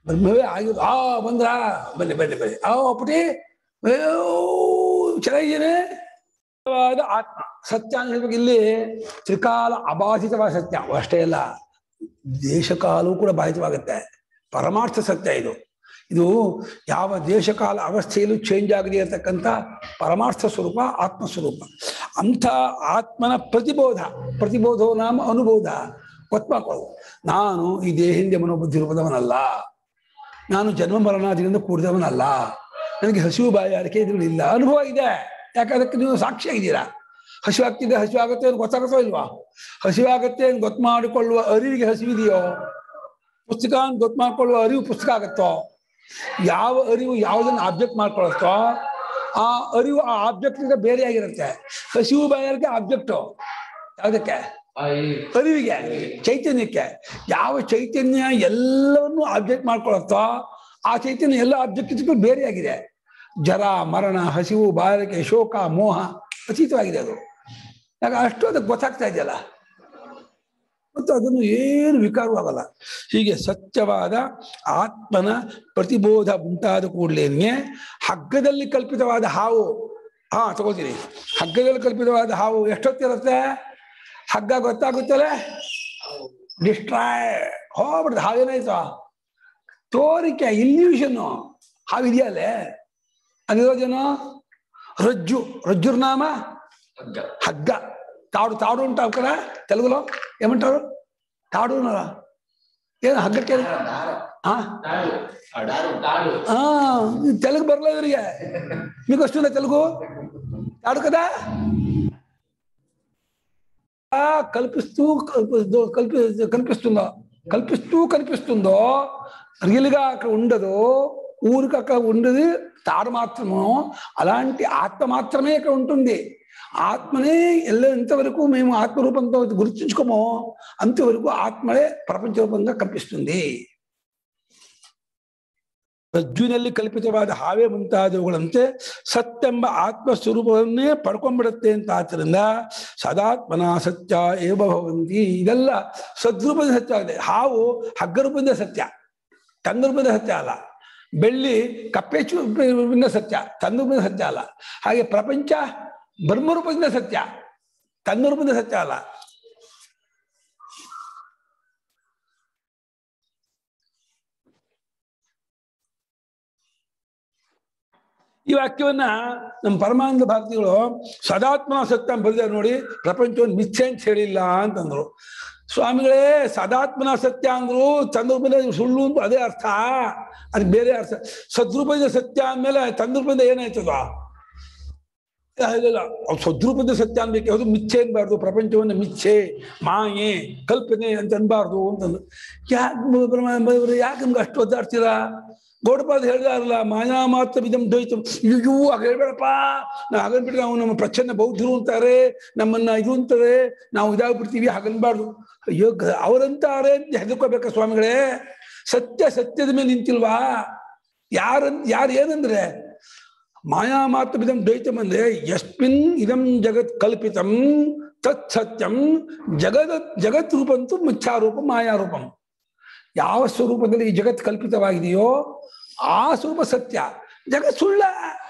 ಬ್ರಹ್ಮವೇ ಆಗಿದ್ದು ಆ ಬಂದ್ರ ಬನ್ನಿ ಬನ್ನಿ ಬನ್ನಿ ಆ ಪುಟಿ ಅಯ್ಯೋ, ಚೆನ್ನಾಗಿದ್ದೇನೆ ವಾದ ಆತ್ಮ ಸತ್ಯ ಅಂತ ಹೇಳ್ಬೇಕು ಇಲ್ಲಿ ತ್ರಿಕಾಲ ಅಬಾಧಿತವಾದ ಸತ್ಯ ಅಷ್ಟೇ ಅಲ್ಲ ದೇಶಕಾಲವೂ ಕೂಡ ಬಾಧಿತವಾಗುತ್ತೆ ಪರಮಾರ್ಥ ಸತ್ಯ ಇದು ಇದು ಯಾವ ದೇಶಕಾಲ ಅವಸ್ಥೆಯಲ್ಲೂ ಚೇಂಜ್ ಆಗದೆ ಇರತಕ್ಕಂಥ ಪರಮಾರ್ಥ ಸ್ವರೂಪ ಆತ್ಮ ಸ್ವರೂಪ ಅಂಥ ಆತ್ಮನ ಪ್ರತಿಬೋಧ ಪ್ರತಿಬೋಧವು ನಾಮ ಅನುಬೋಧ ಗೊತ್ತಾಕೊಳ್ಳೋದು ನಾನು ಈ ದೇಹಿಂದ ಮನೋಬುದ್ಧಿ ರೂಪದವನಲ್ಲ ನಾನು ಜನ್ಮ ಮರಣಾದಿಗಳಿಂದ ಕೂಡಿದವನಲ್ಲ ನನಗೆ ಹಸಿವು ಬಾಯಾರಿಕೆ ಇದ್ಗಳಿಲ್ಲ ಅನುಭವ ಇದೆ ಯಾಕೆ ಅದಕ್ಕೆ ನೀವು ಸಾಕ್ಷಿಯಾಗಿದ್ದೀರಾ ಹಸಿವಾಗ್ತಿದೆ ಹಸಿವಾಗುತ್ತೆ ಅಂತ ಗೊತ್ತಾಗುತ್ತೋ ಇಲ್ವಾ ಹಸಿವಾಗತ್ತೆ ಅಂತ ಗೊತ್ತು ಮಾಡಿಕೊಳ್ಳುವ ಅರಿವಿಗೆ ಹಸಿವಿದೆಯೋ ಪುಸ್ತಕ ಅಂತ ಗೊತ್ತು ಮಾಡ್ಕೊಳ್ಳುವ ಅರಿವು ಪುಸ್ತಕ ಆಗತ್ತೋ ಯಾವ ಅರಿವು ಯಾವುದನ್ನು ಆಬ್ಜೆಕ್ಟ್ ಮಾಡ್ಕೊಳತ್ತೋ ಆ ಅರಿವು ಆ ಆಬ್ಜೆಕ್ಟ್ ಬೇರೆ ಆಗಿರುತ್ತೆ ಹಸಿವು ಬಾಯಾರಿಕೆ ಆಬ್ಜೆಕ್ಟು ಯಾವುದಕ್ಕೆ ಆ, ಈ ಅರಿವಿಗೆ ಚೈತನ್ಯಕ್ಕೆ ಯಾವ ಚೈತನ್ಯ ಎಲ್ಲವನ್ನೂ ಆಬ್ಜೆಕ್ಟ್ ಮಾಡ್ಕೊಳತ್ತೋ ಆ ಚೈತನ್ಯ ಎಲ್ಲ ಆಬ್ಜೆಕ್ಟ್ ಬೇರೆ ಆಗಿದೆ ಜರ ಮರಣ ಹಸಿವು ಬಾರಿಕೆ ಶೋಕ ಮೋಹ ಅತೀತವಾಗಿದೆ ಅದು ಯಾಕೆ ಅಷ್ಟು ಅದಕ್ಕೆ ಗೊತ್ತಾಗ್ತಾ ಇದೆಯಲ್ಲ ಮತ್ತು ಅದನ್ನು ಏನು ವಿಕಾರವಾಗಲ್ಲ ಹೀಗೆ ಸತ್ಯವಾದ ಆತ್ಮನ ಪ್ರತಿಬೋಧ ಉಂಟಾದ ಕೂಡಲೇ ಹಗ್ಗದಲ್ಲಿ ಕಲ್ಪಿತವಾದ ಹಾವು ಹಾ ತಗೋತೀನಿ ಹಗ್ಗದಲ್ಲಿ ಕಲ್ಪಿತವಾದ ಹಾವು ಎಷ್ಟೊತ್ತಿರುತ್ತೆ ಹಗ್ಗ ಗೊತ್ತಾಗುತ್ತಲ್ಲ ಡಿಸ್ಟ್ರಾಯ್ ಹೋಗ್ಬಿಡ್ದು ಹಾವೇನಾಯ್ತು ತೋರಿಕೆ ಇಲ್ಯೂಷನ್ನು ಹಾವಿದೆಯಲ್ಲೇ ಅದಿರೋದೇನು ರಜ್ಜು ರಜ್ಜುರ್ ನಾಮ ಹಗ್ಗ ಹಗ್ಗ తాడు తాడు ఉంటావు కదా తెలుగులో ఏమంటారు తాడు అన్నారా ಏನು ಹಗ್ಗಕ್ಕೆ ఆ? తాడు తాడు ఆ, తెలుగు బరలేదు ఇక మీకు వస్తుందా తెలుగు తాడు కదా ఆ, కల్పిస్తూ కల్పిస్తూ కల్పి కనిపిస్తుందో కల్పిస్తూ కనిపిస్తుందో రియల్ గా అక్కడ ఉండదు ఊరికి అక్కడ ఉండదు తాడు మాత్రము అలాంటి ఆత్మ మాత్రమే ఇక్కడ ఉంటుంది ఆత్మనే ఎల్ల ఎంతవరకు మేము ఆత్మరూపంతో గుర్తించుకోమో అంతవరకు ఆత్మనే ప్రపంచ రూపంగా కనిపిస్తుంది ರಜ್ಜುನಲ್ಲಿ ಕಲ್ಪಿತವಾದ ಹಾವೇ ಮುಂತಾದವುಗಳಂತೆ ಸತ್ಯೆಂಬ ಆತ್ಮ ಸ್ವರೂಪವನ್ನೇ ಪಡ್ಕೊಂಡ್ಬಿಡುತ್ತೆ ಅಂತ ಆದ್ದರಿಂದ ಸದಾತ್ಮನ ಸತ್ಯ ಏವ ಭವಂತಿ ಇದೆಲ್ಲ ಸದ್ರೂಪದ ಸತ್ಯ ಆಗಿದೆ ಹಾವು ಹಗ್ಗ ರೂಪದಿಂದ ಸತ್ಯ ತನ್ನ ರೂಪದ ಸತ್ಯ ಅಲ್ಲ ಬೆಳ್ಳಿ ಕಪ್ಪೆ ಚು- ರೂಪದಿಂದ ಸತ್ಯ ತನ್ನ ರೂಪದ ಸತ್ಯ ಅಲ್ಲ ಹಾಗೆ ಪ್ರಪಂಚ ಬ್ರಹ್ಮರೂಪದಿಂದ ಸತ್ಯ ತನ್ನ ರೂಪದಿಂದ ಸತ್ಯ ಅಲ್ಲ ಈ ವಾಕ್ಯವನ್ನ ನಮ್ಮ ಪರಮಾನಂದ ಭಾರತಿಗಳು ಸದಾತ್ಮನ ಸತ್ಯ ಅಂತ ಬರೆದಾರೆ ನೋಡಿ ಪ್ರಪಂಚವನ್ನು ಮಿಥ್ಯೆ ಅಂತ ಹೇಳಿಲ್ಲ ಅಂತಂದ್ರು ಸ್ವಾಮಿಗಳೇ ಸದಾತ್ಮನ ಸತ್ಯ ಅಂದ್ರು ಚಂದ್ರೂಪದ ಸುಳ್ಳು ಅಂತ ಅದೇ ಅರ್ಥ ಅದು ಬೇರೆ ಅರ್ಥ ಸದ್ರೂಪದ ಸತ್ಯ ಅಂದ್ಮೇಲೆ ಚಂದ್ರೂಪದ ಏನಾಯ್ತದ ಇಲ್ಲ ಅವ್ರು ಸದ್ರೂಪದ ಸತ್ಯ ಅನ್ಬೇಕು ಯಾವುದು ಮಿಥ್ಯೆ ಅನ್ಬಾರ್ದು ಪ್ರಪಂಚವನ್ನು ಮಿಥ್ಯೆ ಮಾಯೆ ಕಲ್ಪನೆ ಅಂತ ಅನ್ಬಾರ್ದು ಅಂತಂದು ಯಾಕೆ ಯಾಕೆ ನಿಮ್ಗೆ ಅಷ್ಟು ಒದ್ದಾಡ್ತೀರಾ ಗೌಡಪಾದ ಹೇಳಿದಾರಲ್ಲ ಮಾಯಾ ಮಾತ್ರ ವಿಧಂ ದ್ವೈತ ಅಯ್ಯೋ ಆಗ ಹೇಳ್ಬೇಡಪ್ಪ ನಾ ಹಾಗನ್ಬಿಟ್ರೆ ನಾವು ನಮ್ಮ ಪ್ರಚ್ಛನ್ನ ಬೌದ್ಧರು ಅಂತಾರೆ ನಮ್ಮನ್ನ ಇದು ಅಂತಾರೆ ನಾವು ಇದಾಗ್ಬಿಡ್ತೀವಿ ಹಾಗನ್ಬಾರ್ದು ಅಯ್ಯೋ ಗ- ಅವರಂತಾರೆ ಅಂತ ಹೆದರ್ಕೋಬೇಕ ಸ್ವಾಮಿಗಳೇ ಸತ್ಯ ಸತ್ಯದ ಮೇಲೆ ನಿಂತಿಲ್ವಾ ಯಾರನ್ ಯಾರು ಏನಂದ್ರೆ ಮಾಯಾ ಮಾತ್ರ ಇದಂ ದ್ವೈತಂ ಅಂದ್ರೆ ಯಸ್ಮಿನ್ ಇದಂ ಜಗತ್ ಕಲ್ಪಿತಂ ತತ್ ಸತ್ಯಂ ಜಗದ ಜಗತ್ ರೂಪಂತೂ ಮಿಥ್ಯಾರೂಪ ಮಾಯಾರೂಪಂ ಯಾವ ಸ್ವರೂಪದಲ್ಲಿ ಈ ಜಗತ್ ಕಲ್ಪಿತವಾಗಿದೆಯೋ ಆ ಸ್ವರೂಪ ಸತ್ಯ ಜಗತ್ ಸುಳ್ಳ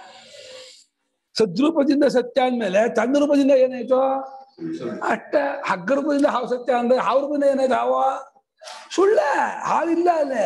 ಸದ್ರೂಪದಿಂದ ಸತ್ಯ ಅಂದ್ಮೇಲೆ ತನ್ನ ರೂಪದಿಂದ ಏನಾಯ್ತು ಅಷ್ಟ ಹಗ್ಗ ರೂಪದಿಂದ ಹಾವು ಸತ್ಯ ಅಂದ್ರೆ ಹಾವು ರೂಪದಿಂದ ಏನಾಯ್ತು ಹಾವ ಸುಳ್ಳ ಹಾವಿಲ್ಲ ಅಲ್ಲೇ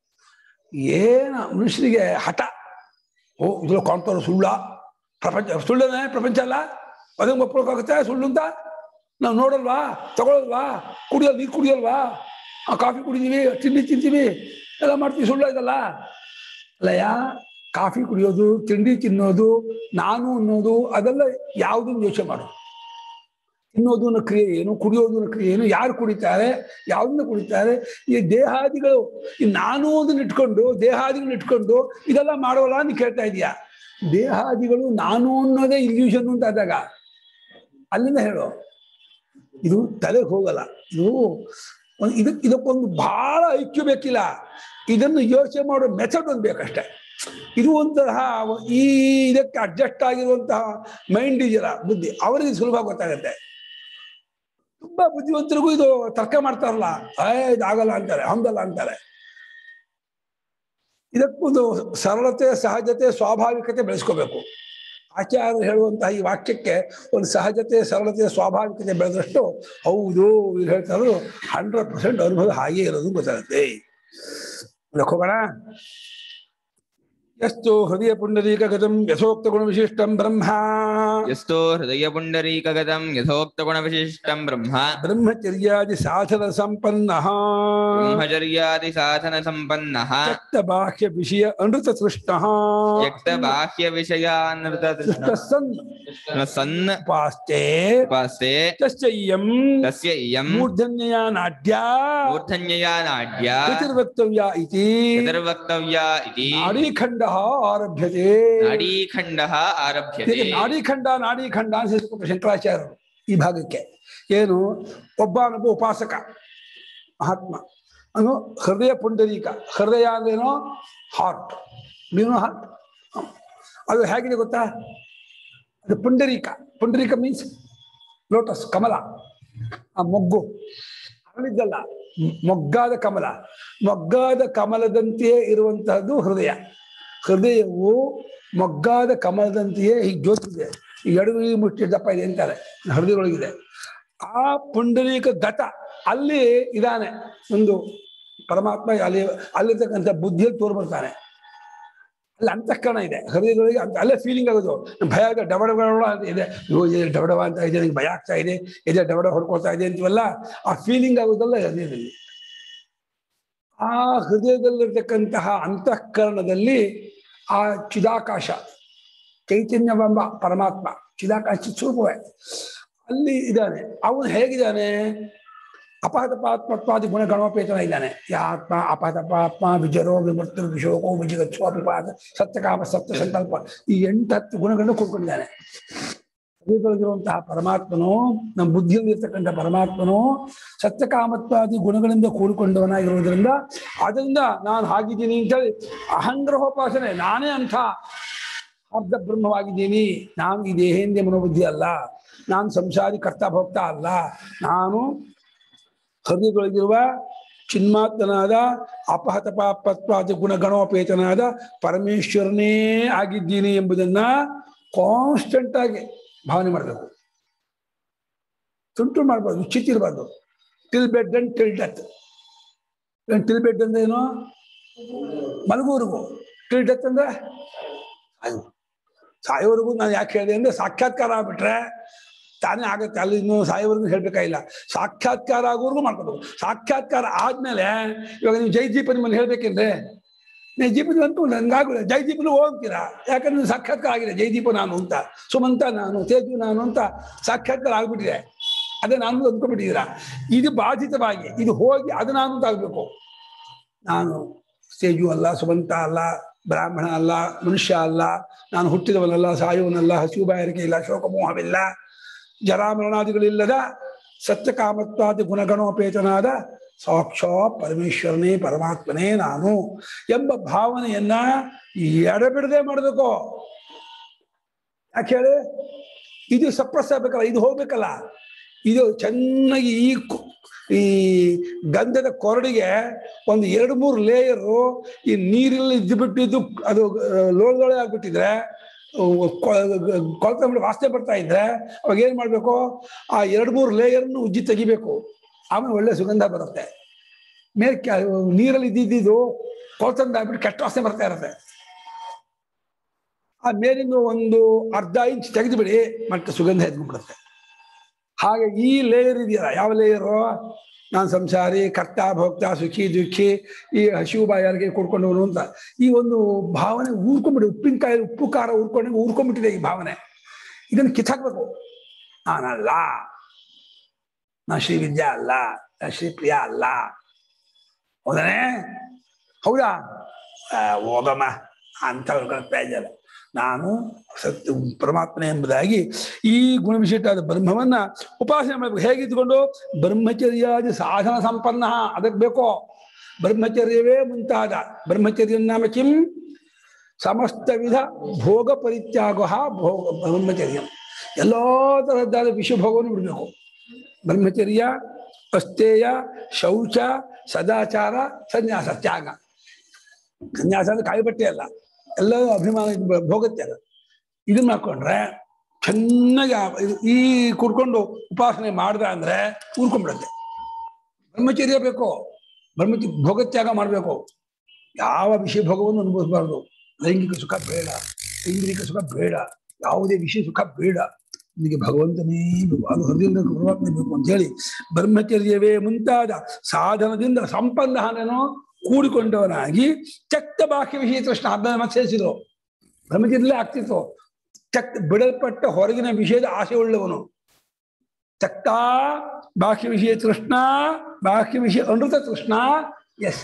ಏನ ಮನುಷ್ಯನಿಗೆ ಹಠ ಓ ಇದ್ರಲ್ಲಿ ಕಾಣ್ತಾರ ಸುಳ್ಳ ಪ್ರಪಂಚ ಸುಳ್ಳನೇ ಪ್ರಪಂಚ ಅಲ್ಲ ಅದನ್ನ ಒಪ್ಕೊಳಕಾಗುತ್ತೆ ಸುಳ್ಳು ಅಂತ ನಾವು ನೋಡಲ್ವಾ ತಗೊಳಲ್ವಾ ಕುಡಿಯೋದು ನೀರು ಕುಡಿಯಲ್ವಾ ಆ ಕಾಫಿ ಕುಡಿದೀವಿ ತಿಂಡಿ ತಿಂತೀವಿ ಎಲ್ಲ ಮಾಡ್ತೀವಿ ಸುಳ್ಳು ಇದಲ್ಲ ಅಲ್ಲಯ್ಯ ಕಾಫಿ ಕುಡಿಯೋದು ತಿಂಡಿ ತಿನ್ನೋದು ನಾನು ಅನ್ನೋದು ಅದೆಲ್ಲ ಯಾವುದನ್ನು ಯೋಚನೆ ಮಾಡು ತಿನ್ನೋದು ಅನ್ನೋ ಕ್ರಿಯೆ ಏನು ಕುಡಿಯೋದು ಅನ್ನೋ ಕ್ರಿಯೆ ಏನು ಯಾರು ಕುಡಿತಾರೆ ಯಾವ್ದನ್ನ ಕುಡಿತಾರೆ ಈ ದೇಹಾದಿಗಳು ಈ ನಾನು ಅದನ್ನ ಇಟ್ಕೊಂಡು ದೇಹಾದಿಗಳನ್ನ ಇಟ್ಕೊಂಡು ಇದೆಲ್ಲ ಮಾಡೋಲ್ಲ ಅಂತ ಕೇಳ್ತಾ ಇದೀಯ ದೇಹಾದಿಗಳು ನಾನು ಅನ್ನೋದೇ ಇಲ್ಯೂಷನ್ ಅಂತ ಆದಾಗ ಅಲ್ಲಿಂದ ಹೇಳು ಇದು ತಲೆಗೆ ಹೋಗಲ್ಲ ಇದು ಒಂದ್ ಇದಕ್ ಇದಕ್ಕೊಂದು ಬಹಳ ಐಕ್ಯ ಬೇಕಿಲ್ಲ ಇದನ್ನು ಯೋಚನೆ ಮಾಡೋ ಮೆಥಡ್ ಒಂದು ಬೇಕಷ್ಟೇ ಇದು ಒಂತಹ ಈ ಇದಕ್ಕೆ ಅಡ್ಜಸ್ಟ್ ಆಗಿರುವಂತಹ ಮೈಂಡ್ ಇದೆಯಲ್ಲ ಬುದ್ಧಿ ಅವರಿಗೆ ಸುಲಭ ಗೊತ್ತಾಗತ್ತೆ ತುಂಬಾ ಬುದ್ಧಿವಂತರಿಗೂ ಇದು ತರ್ಕ ಮಾಡ್ತಾರಲ್ಲ ಏ ಇದಾಗಲ್ಲ ಅಂತಾರೆ ಹಂಗಲ್ಲ ಅಂತಾರೆ ಇದಕ್ಕೊಂದು ಸರಳತೆ ಸಹಜತೆ ಸ್ವಾಭಾವಿಕತೆ ಬೆಳೆಸ್ಕೋಬೇಕು ಆಚಾರ್ಯರು ಹೇಳುವಂತಹ ಈ ವಾಕ್ಯಕ್ಕೆ ಒಂದು ಸಹಜತೆ ಸರಳತೆ ಸ್ವಾಭಾವಿಕತೆ ಬೆಳೆದಷ್ಟು ಹೌದು ಇವ್ರು ಹೇಳ್ತಾ ಇರೋದು ಹಂಡ್ರೆಡ್ ಪರ್ಸೆಂಟ್ ಅನುಭವ ಹಾಗೆ ಇರೋದು ಗೊತ್ತಾಗುತ್ತೆ ಹೋಗೋಣ ಎಷ್ಟು ಹೃದಯ ಪುಂಡರೀಕ ಗತಂ ಯಥೋಕ್ತ ಗುಣ ವಿಶಿಷ್ಟಂ ಬ್ರಹ್ಮ यस्तो हृदयपुण्डरीकगतं यथोक्तगुणविशिष्टं ब्रह्म ಬ್ರಹ್ಮಚರ್ಯಾದಿ ಸಾಧನ ಸಂಪನ್ನ ब्रह्मचर्यादिसाधनसम्पन्नः ತ್ಯಕ್ತ ಬಾಹ್ಯ ವಿಷಯ ಅನೃತ ಸೃಷ್ಟ त्यक्तबाह्यविषयानृततृष्ण ಸನ್ सन् ಉಪಾಸ್ತೆ उपास्ते ತಸ್ಯ ಇಯಂ तस्य इयं ಮೂರ್ಧನ್ಯಯ ನಾಡ್ಯ मूर्धन्यया नाड्या ಗತಿರ್ವಕ್ತವ್ಯ ಇತಿ पितर्वक्तव्या इति ನಾಡೀಖಂಡ ಆರಭ್ಯತೆ नाडीखण्डः आरभ्यते ಹೀಗೆ ನಾಡೀಖಂಡ ನಾಡೀಖಂಡ ಅಂತ ಹೆಸರು ಶಂಕರಾಚಾರ್ಯರು ಈ ಭಾಗಕ್ಕೆ ಏನು ಒಬ್ಬನೊಬ್ಬ ಉಪಾಸಕ ಮಹಾತ್ಮ ಅವನು ಹೃದಯ ಪುಂಡರೀಕ ಹೃದಯ ಅಂದ್ರೇನೋ ಹಾರ್ಟ್ ನೀನು ಹಾರ್ಟ್ ಅದು ಹೇಗಿದೆ ಗೊತ್ತಾ ಅದು ಪುಂಡರೀಕ ಪುಂಡರೀಕ ಮೀನ್ಸ್ ಲೋಟಸ್ ಕಮಲ ಆ ಮೊಗ್ಗು ಅರಳಿದ್ದಲ್ಲ ಮ್- ಮೊಗ್ಗಾದ ಕಮಲ ಮೊಗ್ಗಾದ ಕಮಲದಂತೆಯೇ ಇರುವಂತಹದ್ದು ಹೃದಯ ಹೃದಯವು ಮೊಗ್ಗಾದ ಕಮಲದಂತೆಯೇ ಹೀಗೆ ಜ್ಯೋತಿದೆ ಈ ಎಡಗು ಈ ಮುಷ್ಟಿ ದಪ್ಪ ಇದೆ ಅಂತಾರೆ ಹೃದಯದೊಳಗಿದೆ ಆ ಪುಂಡರೀಕ ಗತ ಅಲ್ಲಿ ಇದಾನೆ ಒಂದು ಪರಮಾತ್ಮ ಅಲ್ಲಿ ಅಲ್ಲಿರ್ತಕ್ಕಂಥ ಬುದ್ಧಿಯಲ್ಲಿ ತೋರ್ ಬರ್ತಾನೆ ಅಲ್ಲಿ ಅಂತಃಕರಣ ಇದೆ ಹೃದಯದೊಳಗೆ ಅಂತ ಅಲ್ಲೇ ಫೀಲಿಂಗ್ ಆಗೋದು ಭಯ ಆಗ ಡಬ ಡಬ ಡಬ ಅಂತ ಇದೆ ಅಯ್ಯೋ ಇದೆ ಡಬ ಡಬ ಅಂತ ಇದೆ ನಂಗೆ ಭಯ ಆಗ್ತಾ ಇದೆ ಇದೆ ಡಬ ಡಬ ಹೊಡ್ಕೊಳ್ತಾ ಇದೆ ಅಂತೀವಲ್ಲ ಆ ಫೀಲಿಂಗ್ ಆಗೋದಲ್ಲ ಹೃದಯದಲ್ಲಿ ಆ ಹೃದಯದಲ್ಲಿರ್ತಕ್ಕಂತಹ ಅಂತಃಕರಣದಲ್ಲಿ ಆ ಚಿದಾಕಾಶ ಚೈತನ್ಯವೆಂಬ ಪರಮಾತ್ಮ ಚಿದಾಕಾಶ ಸ್ವರೂಪವೇ ಅಲ್ಲಿ ಇದ್ದಾನೆ ಅವನು ಹೇಗಿದ್ದಾನೆ ಅಪಹತಪಾತ್ಮತ್ವಾದಿ ಗುಣ ಗಣೋಪೇತನ ಇದ್ದಾನೆ ಯಾ ಆತ್ಮ ಅಪಹತಪಾತ್ಮ ವಿಜರೋ ವಿಮೃತ್ಯು ವಿಶೋಕೋ ವಿಜಗತ್ಸು ಅಪಿಪಾದ ಸತ್ಯಕಾಮ ಸತ್ಯ ಸಂಕಲ್ಪ ಈ ಎಂಟು ಹತ್ತು ಗುಣಗಳನ್ನು ಕೂಡ್ಕೊಂಡಿದ್ದಾನೆ ಹೃದಯದೊಳಗಿರುವಂತಹ ಪರಮಾತ್ಮನು ನಮ್ಮ ಬುದ್ಧಿಯಲ್ಲಿರ್ತಕ್ಕಂಥ ಪರಮಾತ್ಮನು ಸತ್ಯಕಾಮತ್ವಾದಿ ಗುಣಗಳಿಂದ ಕೂಡಿಕೊಂಡವನಾಗಿರುವುದರಿಂದ ಅದರಿಂದ ನಾನು ಹಾಗಿದ್ದೀನಿ ಅಂತೇಳಿ ಅಹಂಗ್ರಹೋಪಾಸನೆ ನಾನೇ ಅಂಥ ಅರ್ಧ ಬ್ರಹ್ಮವಾಗಿದ್ದೀನಿ ನಾನು ಈ ದೇಹೇಂದ್ರಿಯ ಮನೋಬುದ್ಧಿ ಅಲ್ಲ ನಾನು ಸಂಸಾರಿ ಕರ್ತ ಭೋಕ್ತ ಅಲ್ಲ ನಾನು ಹೃದಯದೊಳಗಿರುವ ಚಿನ್ಮಾತ್ಮನಾದ ಅಪಹತ ಪಾಪತ್ವಾದ ಗುಣಗಣೋಪೇತನಾದ ಪರಮೇಶ್ವರನೇ ಆಗಿದ್ದೀನಿ ಎಂಬುದನ್ನ ಕಾನ್ಸ್ಟೆಂಟ್ ಆಗಿ ಭಾವನೆ ಮಾಡಬೇಕು ತುಂಟು ಮಾಡ್ಬಾರ್ದು ಚಿತ್ತಿರಬಾರ್ದು till bed and till death till bed ಅಂದ್ರೆ ಏನು ಮಲಗುವರೆಗೂ ಟಿಲ್ ಡೆತ್ ಅಂದ್ರೆ ಸಾಯು ಸಾಯೋವರೆಗೂ ನಾನು ಯಾಕೆ ಹೇಳಿದೆ ಅಂದ್ರೆ ಸಾಕ್ಷಾತ್ಕಾರ ಆಗ್ಬಿಟ್ರೆ ತಾನೇ ಆಗತ್ತೆ ಅಲ್ಲಿ ಇನ್ನು ಸಾಯೋವರೆಗೂ ಹೇಳ್ಬೇಕಾಗಿಲ್ಲ ಸಾಕ್ಷಾತ್ಕಾರ ಆಗೋವರೆಗೂ ಮಾಡ್ಕೋಬೇಕು ಸಾಕ್ಷಾತ್ಕಾರ ಆದ್ಮೇಲೆ ಇವಾಗ ನೀವು ಜೈದೀಪ ನಿಮ್ಮನ್ನು ಹೇಳ್ಬೇಕೆಂದ್ರೆ ನೀವು ಜೀಪನ ಅನ್ಕೊಂಡು ಹಂಗಾಗಲ್ಲ ಜೈದೀಪನು ಹೋಗ್ತೀರಾ ಯಾಕಂದ್ರೆ ನೀವು ಸಾಕ್ಷಾತ್ಕಾರ ಆಗಿದೆ ಜೈದೀಪ ನಾನು ಅಂತ ಸುಮಂತ ನಾನು ತೇಜು ನಾನು ಅಂತ ಸಾಕ್ಷಾತ್ಕಾರ ಆಗ್ಬಿಟ್ಟಿದೆ ಅದೇ ನಾನು ಅಂದ್ಕೊಂಡ್ಬಿಟ್ಟಿದ್ದೀರಾ ಇದು ಬಾಧಿತವಾಗಿ ಇದು ಹೋಗಿ ಅದು ನಾನು ಅಂತ ಆಗ್ಬೇಕು ನಾನು ತೇಜು ಅಲ್ಲ ಸುಮಂತ ಅಲ್ಲ ಬ್ರಾಹ್ಮಣ ಅಲ್ಲ ಮನುಷ್ಯ ಅಲ್ಲ ನಾನು ಹುಟ್ಟಿದವನಲ್ಲ ಸಾಯುವನಲ್ಲ ಹಸಿವು ಬಾಯಾರಿಕೆ ಇಲ್ಲ ಶೋಕಮೋಹವಿಲ್ಲ ಜರಾಮರಣಾದಿಗಳಿಲ್ಲದ ಸತ್ಯಕಾಮತ್ವಾದಿ ಗುಣಗಣೋಪೇತನಾದ ಸಾಕ್ಷಾ ಪರಮೇಶ್ವರನೇ ಪರಮಾತ್ಮನೇ ನಾನು ಎಂಬ ಭಾವನೆಯನ್ನ ಎಡಬಿಡದೆ ಮಾಡಬೇಕು ಯಾಕೆ ಹೇಳಿ ಇದು ಸಪ್ರೆಸ್ ಆಗ್ಬೇಕಲ್ಲ ಇದು ಹೋಗ್ಬೇಕಲ್ಲ ಇದು ಚೆನ್ನಾಗಿ ಈ ಕು- ಈ ಗಂಧದ ಕೊರಡಿಗೆ ಒಂದು ಎರಡು ಮೂರು ಲೇಯರು ಈ ನೀರಲ್ಲಿ ಇದ್ದು ಬಿಟ್ಟಿದ್ದು ಅದು ಲೋಳದೊಳೆ ಆಗ್ಬಿಟ್ಟಿದ್ರೆ ಕೊಳ್ತ ಬಿಟ್ಟು ವಾಸನೆ ಬರ್ತಾ ಇದ್ರೆ ಅವಾಗ ಏನ್ ಮಾಡ್ಬೇಕು ಆ ಎರಡು ಮೂರು ಲೇಯರ್ನು ಉಜ್ಜಿ ತೆಗಿಬೇಕು ಆಮೇಲೆ ಒಳ್ಳೆ ಸುಗಂಧ ಬರುತ್ತೆ ಮೇಲೆ ಕೆ- ನೀರಲ್ಲಿ ಇದ್ದಿದ್ದು ಕೊಳ್ತಂದ ಆಗ್ಬಿಟ್ಟು ಕೆಟ್ಟ ವಾಸನೆ ಬರ್ತಾ ಇರುತ್ತೆ ಆ ಮೇಲಿಂದ ಒಂದು ಅರ್ಧ ಇಂಚ್ ತೆಗೆದು ಬಿಡಿ ಮತ್ತೆ ಸುಗಂಧ ಎದ್ಕೊಂಡ್ಬಿಡುತ್ತೆ ಹಾಗೆ ಈ ಲೇಯರ್ ಇದೆಯಲ್ಲ ಯಾವ ಲೇಯರು ನಾನು ಸಂಸಾರಿ ಕರ್ತ ಭೋಕ್ತ ಸುಖಿ ದುಃಖಿ ಈ ಹಸಿವು ಬಾಯಾರಿಗೆ ಕುಡ್ಕೊಂಡವನು ಅಂತ ಈ ಒಂದು ಭಾವನೆ ಊರ್ಕೊಂಡ್ಬಿಡಿ ಉಪ್ಪಿನಕಾಯಿ ಉಪ್ಪು ಖಾರ ಊರ್ಕೊಂಡು ಊರ್ಕೊಂಡ್ಬಿಟ್ಟಿದೆ ಈ ಭಾವನೆ ಇದನ್ನು ಕಿತ್ತಾಕ್ಬೇಕು ನಾನಲ್ಲ ನಾ ಶ್ರೀವಿದ್ಯಾ ಅಲ್ಲ ನಾ ಶ್ರೀಪ್ರಿಯ ಅಲ್ಲ ಹೌದನೇ ಹೌದಾ ಆ, ಹೋಗಮ್ಮ ಅಂತ ಬೇಜಾರ ನಾನು ಸತ್ಯ ಪರಮಾತ್ಮನೆ ಎಂಬುದಾಗಿ ಈ ಗುಣವಿಶಿಷ್ಟಾದ ಬ್ರಹ್ಮವನ್ನ ಉಪಾಸನೆ ಮಾಡಬೇಕು ಹೇಗಿದ್ದುಕೊಂಡು ಬ್ರಹ್ಮಚರ್ಯಾದಿ ಸಾಧನ ಸಂಪನ್ನ ಅದಕ್ಕೆ ಬೇಕೋ ಬ್ರಹ್ಮಚರ್ಯವೇ ಮುಂತಾದ ಬ್ರಹ್ಮಚರ್ಯ ನಾಮ ಕಿಂ ಸಮಸ್ತ ವಿಧ ಭೋಗ ಪರಿತ್ಯಾಗ ಭೋಗ ಬ್ರಹ್ಮಚರ್ಯ ಎಲ್ಲಾ ತರಹದ್ದಾದ ವಿಷಭೋಗವನ್ನು ಬಿಡಬೇಕು ಬ್ರಹ್ಮಚರ್ಯ ಅಸ್ತೇಯ ಶೌಚ ಸದಾಚಾರ ಸನ್ಯಾಸ ತ್ಯಾಗ ಸನ್ಯಾಸ ಅಂದ್ರೆ ಕಾಯಿ ಬಟ್ಟೆ ಅಲ್ಲ ಎಲ್ಲವೂ ಅಭಿಮಾನ ಇದು ಬ- ಭೋಗತ್ಯಾಗ ಇದನ್ನ ಹಾಕೊಂಡ್ರೆ ಚೆನ್ನಾಗಿ ಆ- ಇದು- ಈ ಕುಡ್ಕೊಂಡು ಉಪಾಸನೆ ಮಾಡ್ದ ಅಂದ್ರೆ ಊರ್ಕೊಂಡ್ಬಿಡತ್ತೆ ಬ್ರಹ್ಮಚರ್ಯ ಬೇಕು ಬ್ರಹ್ಮಚರ್ಯ ಭೋಗತ್ಯಾಗ ಮಾಡಬೇಕು ಯಾವ ವಿಷಯ ಭೋಗವನ್ನು ಅನುಭವಿಸಬಾರ್ದು ಲೈಂಗಿಕ ಸುಖ ಬೇಡ ಐಂದ್ರಿಕ ಸುಖ ಬೇಡ ಯಾವುದೇ ವಿಷಯ ಸುಖ ಬೇಡ ನಿನಗೆ ಭಗವಂತನೇ ಬೇಕು ಅದು ಹೃದಯದಿಂದ ಪರಮಾತ್ಮ ಬೇಕು ಅಂತ ಹೇಳಿ ಬ್ರಹ್ಮಚರ್ಯವೇ ಮುಂತಾದ ಸಾಧನದಿಂದ ಸಂಪನ್ನಹನನು ಕೂಡಿಕೊಂಡವನಾಗಿ ಚಕ್ತ ಬಾಹ್ಯ ವಿಷಯ ತೃಷ್ಣ ಅದನ್ನ ಮತ್ತೆ ಸೇರಿಸಿದ್ರು ಬ್ರಹ್ಮಚರ್ಯದಲ್ಲೇ ಆಗ್ತಿತ್ತು ಚಕ್ ಬಿಡಲ್ಪಟ್ಟ ಹೊರಗಿನ ವಿಷಯದ ಆಸೆ ಉಳ್ಳವನು ಚಕ್ತ ಬಾಹ್ಯ ವಿಷಯ ತೃಷ್ಣ ಬಾಹ್ಯ ವಿಷಯ ಅನೃತ ತೃಷ್ಣ ಎಸ್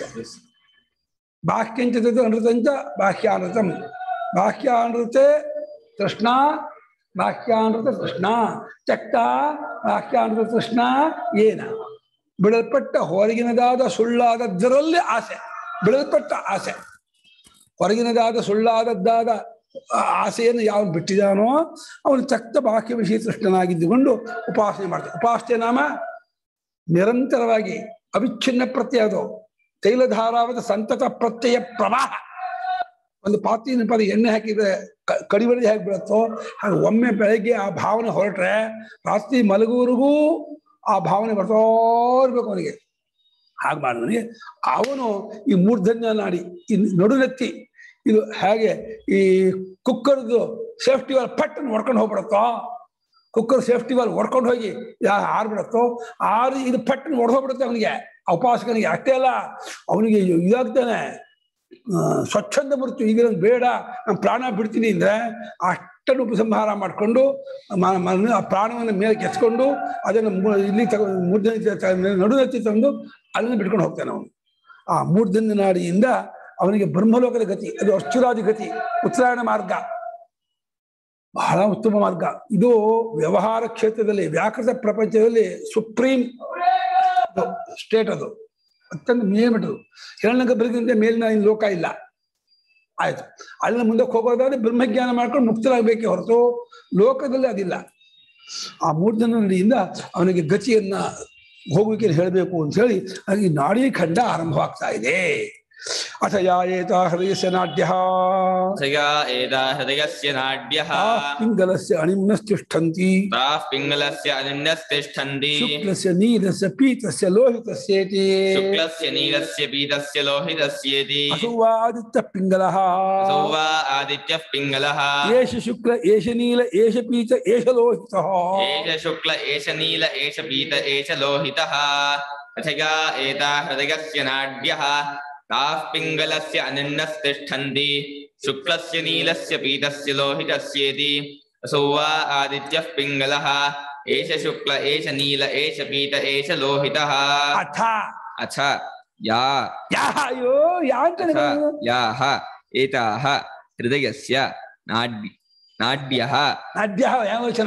ಬಾಹ್ಯಂಚ ತತ್ ಅನೃತಂಚ ಬಾಹ್ಯಾನೃತಂ ಬಾಹ್ಯಾನೃತೆ ತೃಷ್ಣ ಬಾಹ್ಯಾನೃತ ತೃಷ್ಣ ಚಕ್ತ ಬಾಹ್ಯಾನೃತ ತೃಷ್ಣ ಏನ ಬಿಡಲ್ಪಟ್ಟ ಹೊರಗಿನದಾದ ಸುಳ್ಳಾದದ್ದರಲ್ಲಿ ಆಸೆ ಬಿಡಲ್ಪಟ್ಟ ಆಸೆ ಹೊರಗಿನದಾದ ಸುಳ್ಳಾದದ್ದಾದ ಆ ಆಸೆಯನ್ನು ಯಾವ ಬಿಟ್ಟಿದಾನೋ ಅವನು ಚಕ್ತ ಬಾಹ್ಯ ವಿಷಯ ತೃಷ್ಣನಾಗಿದ್ದುಕೊಂಡು ಉಪಾಸನೆ ಮಾಡ್ತಾನೆ ಉಪಾಸನೆ ನಾಮ ನಿರಂತರವಾಗಿ ಅವಿಚ್ಛಿನ್ನ ಪ್ರತ್ಯಯ ಅದು ತೈಲಧಾರಾವದ ಸಂತತ ಪ್ರತ್ಯಯ ಪ್ರವಾಹ ಒಂದು ಪಾತ್ರೆಯ ಪದ ಎಣ್ಣೆ ಹಾಕಿದ್ರೆ ಕ- ಕಡಿಬಡಿಗೆ ಹೇಗೆ ಬೀಳುತ್ತೋ ಹಾಗೆ ಒಮ್ಮೆ ಬೆಳಗ್ಗೆ ಆ ಭಾವನೆ ಹೊರಟ್ರೆ ರಾತ್ರಿ ಮಲಗುವವರೆಗೂ ಆ ಭಾವನೆ ಬರ್ತಾ ಇರ್ಬೇಕು ಅವನಿಗೆ ಹಾಗೆ ಮಾಡಿದವನಿಗೆ ಅವನು ಈ ಮೂರ್ಧನ್ಯ ನಾಡಿ ಈ ನಡುನೆತ್ತಿ ಇದು ಹೇಗೆ ಈ ಕುಕ್ಕರ್ದು ಸೇಫ್ಟಿ ವಾಲ್ ಪಟ್ಟನ್ನು ಹೊಡ್ಕೊಂಡು ಹೋಗ್ಬಿಡತ್ತೋ ಕುಕ್ಕರ್ ಸೇಫ್ಟಿ ವಾಲ್ ಹೊಡ್ಕೊಂಡು ಹೋಗಿ ಯಾ ಆರ್ಬಿಡತ್ತೋ ಆರು ಇದು ಪಟ್ಟನ್ನು ಹೊಡೆದೋಗ್ಬಿಡುತ್ತೆ ಅವನಿಗೆ ಆ ಉಪಾಸಕನಿಗೆ ಅಷ್ಟೇ ಅಲ್ಲ ಅವನಿಗೆ ಇದಾಗ್ತಾನೆ ಆ, ಸ್ವಚ್ಛಂದ ಮೃತ್ಯು ಈಗ ನಂಗ್ ಬೇಡ ನಾನು ಪ್ರಾಣ ಬಿಡ್ತೀನಿ ಅಂದ್ರೆ ಅಷ್ಟನ್ನು ಉಪಸಂಹಾರ ಮಾಡಿಕೊಂಡು ಆ ಪ್ರಾಣವನ್ನು ಮೇಲೆ ಕೆಚ್ಕೊಂಡು ಅದನ್ನು ಮು- ಇಲ್ಲಿ ತಗೊಂಡು ಮೂರ್ಧನ್ಯ ನಡುನೆತ್ತಿ ತಂದು ಅಲ್ಲಿಂದ ಬಿಟ್ಕೊಂಡು ಹೋಗ್ತಾನೆ ಅವನು ಆ ಮೂರ್ಧನ್ಯ ನಾಡಿಯಿಂದ ಅವನಿಗೆ ಬ್ರಹ್ಮಲೋಕದ ಗತಿ ಅದು ಅಶ್ಚುರಾದಿ ಗತಿ ಉತ್ತರಾಯಣ ಮಾರ್ಗ ಬಹಳ ಉತ್ತಮ ಮಾರ್ಗ ಇದು ವ್ಯವಹಾರ ಕ್ಷೇತ್ರದಲ್ಲಿ ವ್ಯಾಕೃತ ಪ್ರಪಂಚದಲ್ಲಿ ಸುಪ್ರೀಂ ಸ್ಟೇಟ್ ಅದು ಅತ್ಯಂತ ಮೇಲ್ಮಟ್ಟದು ಹಿರಣ್ಯಗರ್ಭದಿಂದ ಮೇಲಿನ ಇನ್ನು ಲೋಕ ಇಲ್ಲ ಆಯ್ತು ಅಲ್ಲಿನ ಮುಂದಕ್ಕೆ ಹೋಗೋದಾದ್ರೆ ಬ್ರಹ್ಮಜ್ಞಾನ ಮಾಡ್ಕೊಂಡು ಮುಕ್ತರಾಗಬೇಕೇ ಹೊರತು ಲೋಕದಲ್ಲಿ ಅದಿಲ್ಲ ಆ ಮೂರ್ಧನ ನಡಿಯಿಂದ ಅವನಿಗೆ ಗತಿಯನ್ನ ಹೋಗುವಿಕೆ ಹೇಳಬೇಕು ಅಂತ ಹೇಳಿ ಅಲ್ಲಿ ನಾಡಿ ಖಂಡ ಆರಂಭವಾಗ್ತಾ ಇದೆ ಅಥ ಯಾಯೇತ ಹೃದಯಸ್ಯ ನಾಡ್ಯ सया एदा हृदयस्य नाड्यः ಪಿಂಗಲಸ್ಯ ಅಣಿಮ್ನಸ್ತಿಷ್ಠಂತಿ ताः पिङ्गलस्य अनिन्यस्तिष्ठन्ति ಶುಕ್ಲಸ್ಯ ನೀಲಸ್ಯ ಪೀತಸ್ಯ ಲೋಹಿತಸ್ಯೇತಿ शुक्लस्य नीलस्य पीतस्य लोहितस्येति ಅಸುವಾದಿತ್ಯ ಪಿಂಗಲಃ असौ वा आदित्यः पिङ्गलः ಏಷ ಶುಕ್ಲ ಏಷ ನೀಲ ಏಷ ಪೀತ ಏಷ ಲೋಹಿತಃ एष शुक्ल एष नील एष पीत एष लोहितः अथया एता हृदयस्य नाड्यः ताः पिङ्गलस्य अनिन्नस्तिष्ठन्ति शुक्लस्य नीलस्य पीतस्य लोहितस्येति असौ वा आदित्यः पिङ्गलः एष शुक्ल एष नील एष पीत एष लोहितः ಅಥ अथ या ಯಾ ಅಯ್ಯೋ ಯಾ ಅಂತ अथ याः एताः हृदयस्य नाड्य नाड्यः ನಾಡ್ಯ ಯಾವ ವಚನ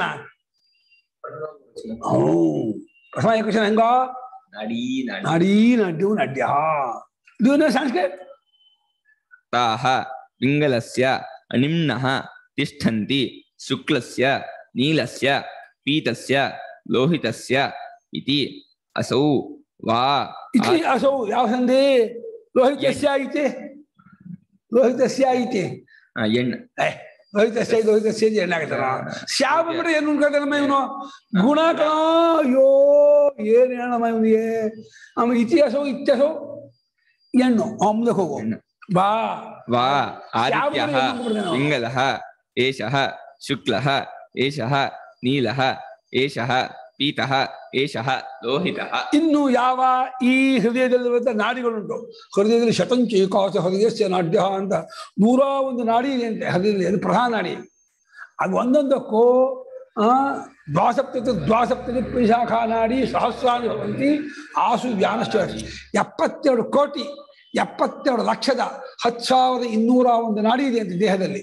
ಹ್ಞೂ ಪ್ರಥಮ ಏಕವಚನ ಹೆಂಗೋ ನಡಿ ನಡಿ ನಾಡೀ ನಾಡ್ಯವು ನಾಡ್ಯ ಇದು ಏನು ಸಂಸ್ಕೃತ್ ताः पिङ्गलस्य अनिम्नः तिष्ठन्ति शुक्लस्य नीलस्य पीतस्य लोहितस्य इति असौ वा ಇತಿ ಅಸೌ ಯಾವ ಸಂಧಿ ಲೋಹಿತಸ್ಯ ಐತಿ ಲೋಹಿತಸ್ಯ ಐತಿ ಆ, ಎಣ್ ಏ ಲೋಹಿತಸ್ಯ ಲೋಹಿತಸ್ಯ ಇದು ಎಣ್ಣಾಗತ್ತಲ್ಲ ಶ್ಯಾಮ ಬಿಟ್ರೆ ಏನು ಅನ್ಕೊಳ್ತಾನಮ್ಮ ಇವನು ಗುಣ ಕಣ ಅಯ್ಯೋ ಏನ್ ಹೇಳಮ್ಮ ಇವನಿಗೆ ಆಮೇಲೆ ಇತಿಹಾಸವು ಇತ್ಯಾಸವು ಎಣ್ಣು ಆ, ಮುಂದಕ್ಕೆ ಹೋಗು ಎಣ್ಣು. ಬಾ वा श्यामः आदित्यः एवं वदनं। पिङ्गलः एषः शुक्लः एषः नीलः एषः पीतः एषः लोहितः ಇನ್ನು ಯಾವ ಈ ಹೃದಯದಲ್ಲಿರುವಂತ ನಾಡಿಗಳುಂಟು ಹೃದಯದಲ್ಲಿ ಶತಂಚೇಕಾಸ ಹೃದಯಸ್ಯ ನಾಡ್ಯ ಅಂತ ನೂರ ಒಂದು ನಾಡಿ ಇದೆ ಅಂತೆ ಹೃದಯದಲ್ಲಿ ಅದು ಪ್ರಧಾನ ನಾಡಿ ಅದು ಒಂದೊಂದಕ್ಕೂ ಆ ದ್ವಾಸಪ್ತತಿ ದ್ವಾಸಪ್ತತಿ ಪಿಶಾಖಾ ನಾಡಿ ಸಹಸ್ರಾಣಿ ಭವಂತಿ ಆಸು ವ್ಯಾನಶ್ಚ ಎಪ್ಪತ್ತೆರಡು ಕೋಟಿ ಎಪ್ಪತ್ತೆರಡು ಲಕ್ಷದ ಹತ್ತು ಸಾವಿರದ ಇನ್ನೂರ ಒಂದು ನಾಡಿ ಇದೆ ಅಂತೆ ದೇಹದಲ್ಲಿ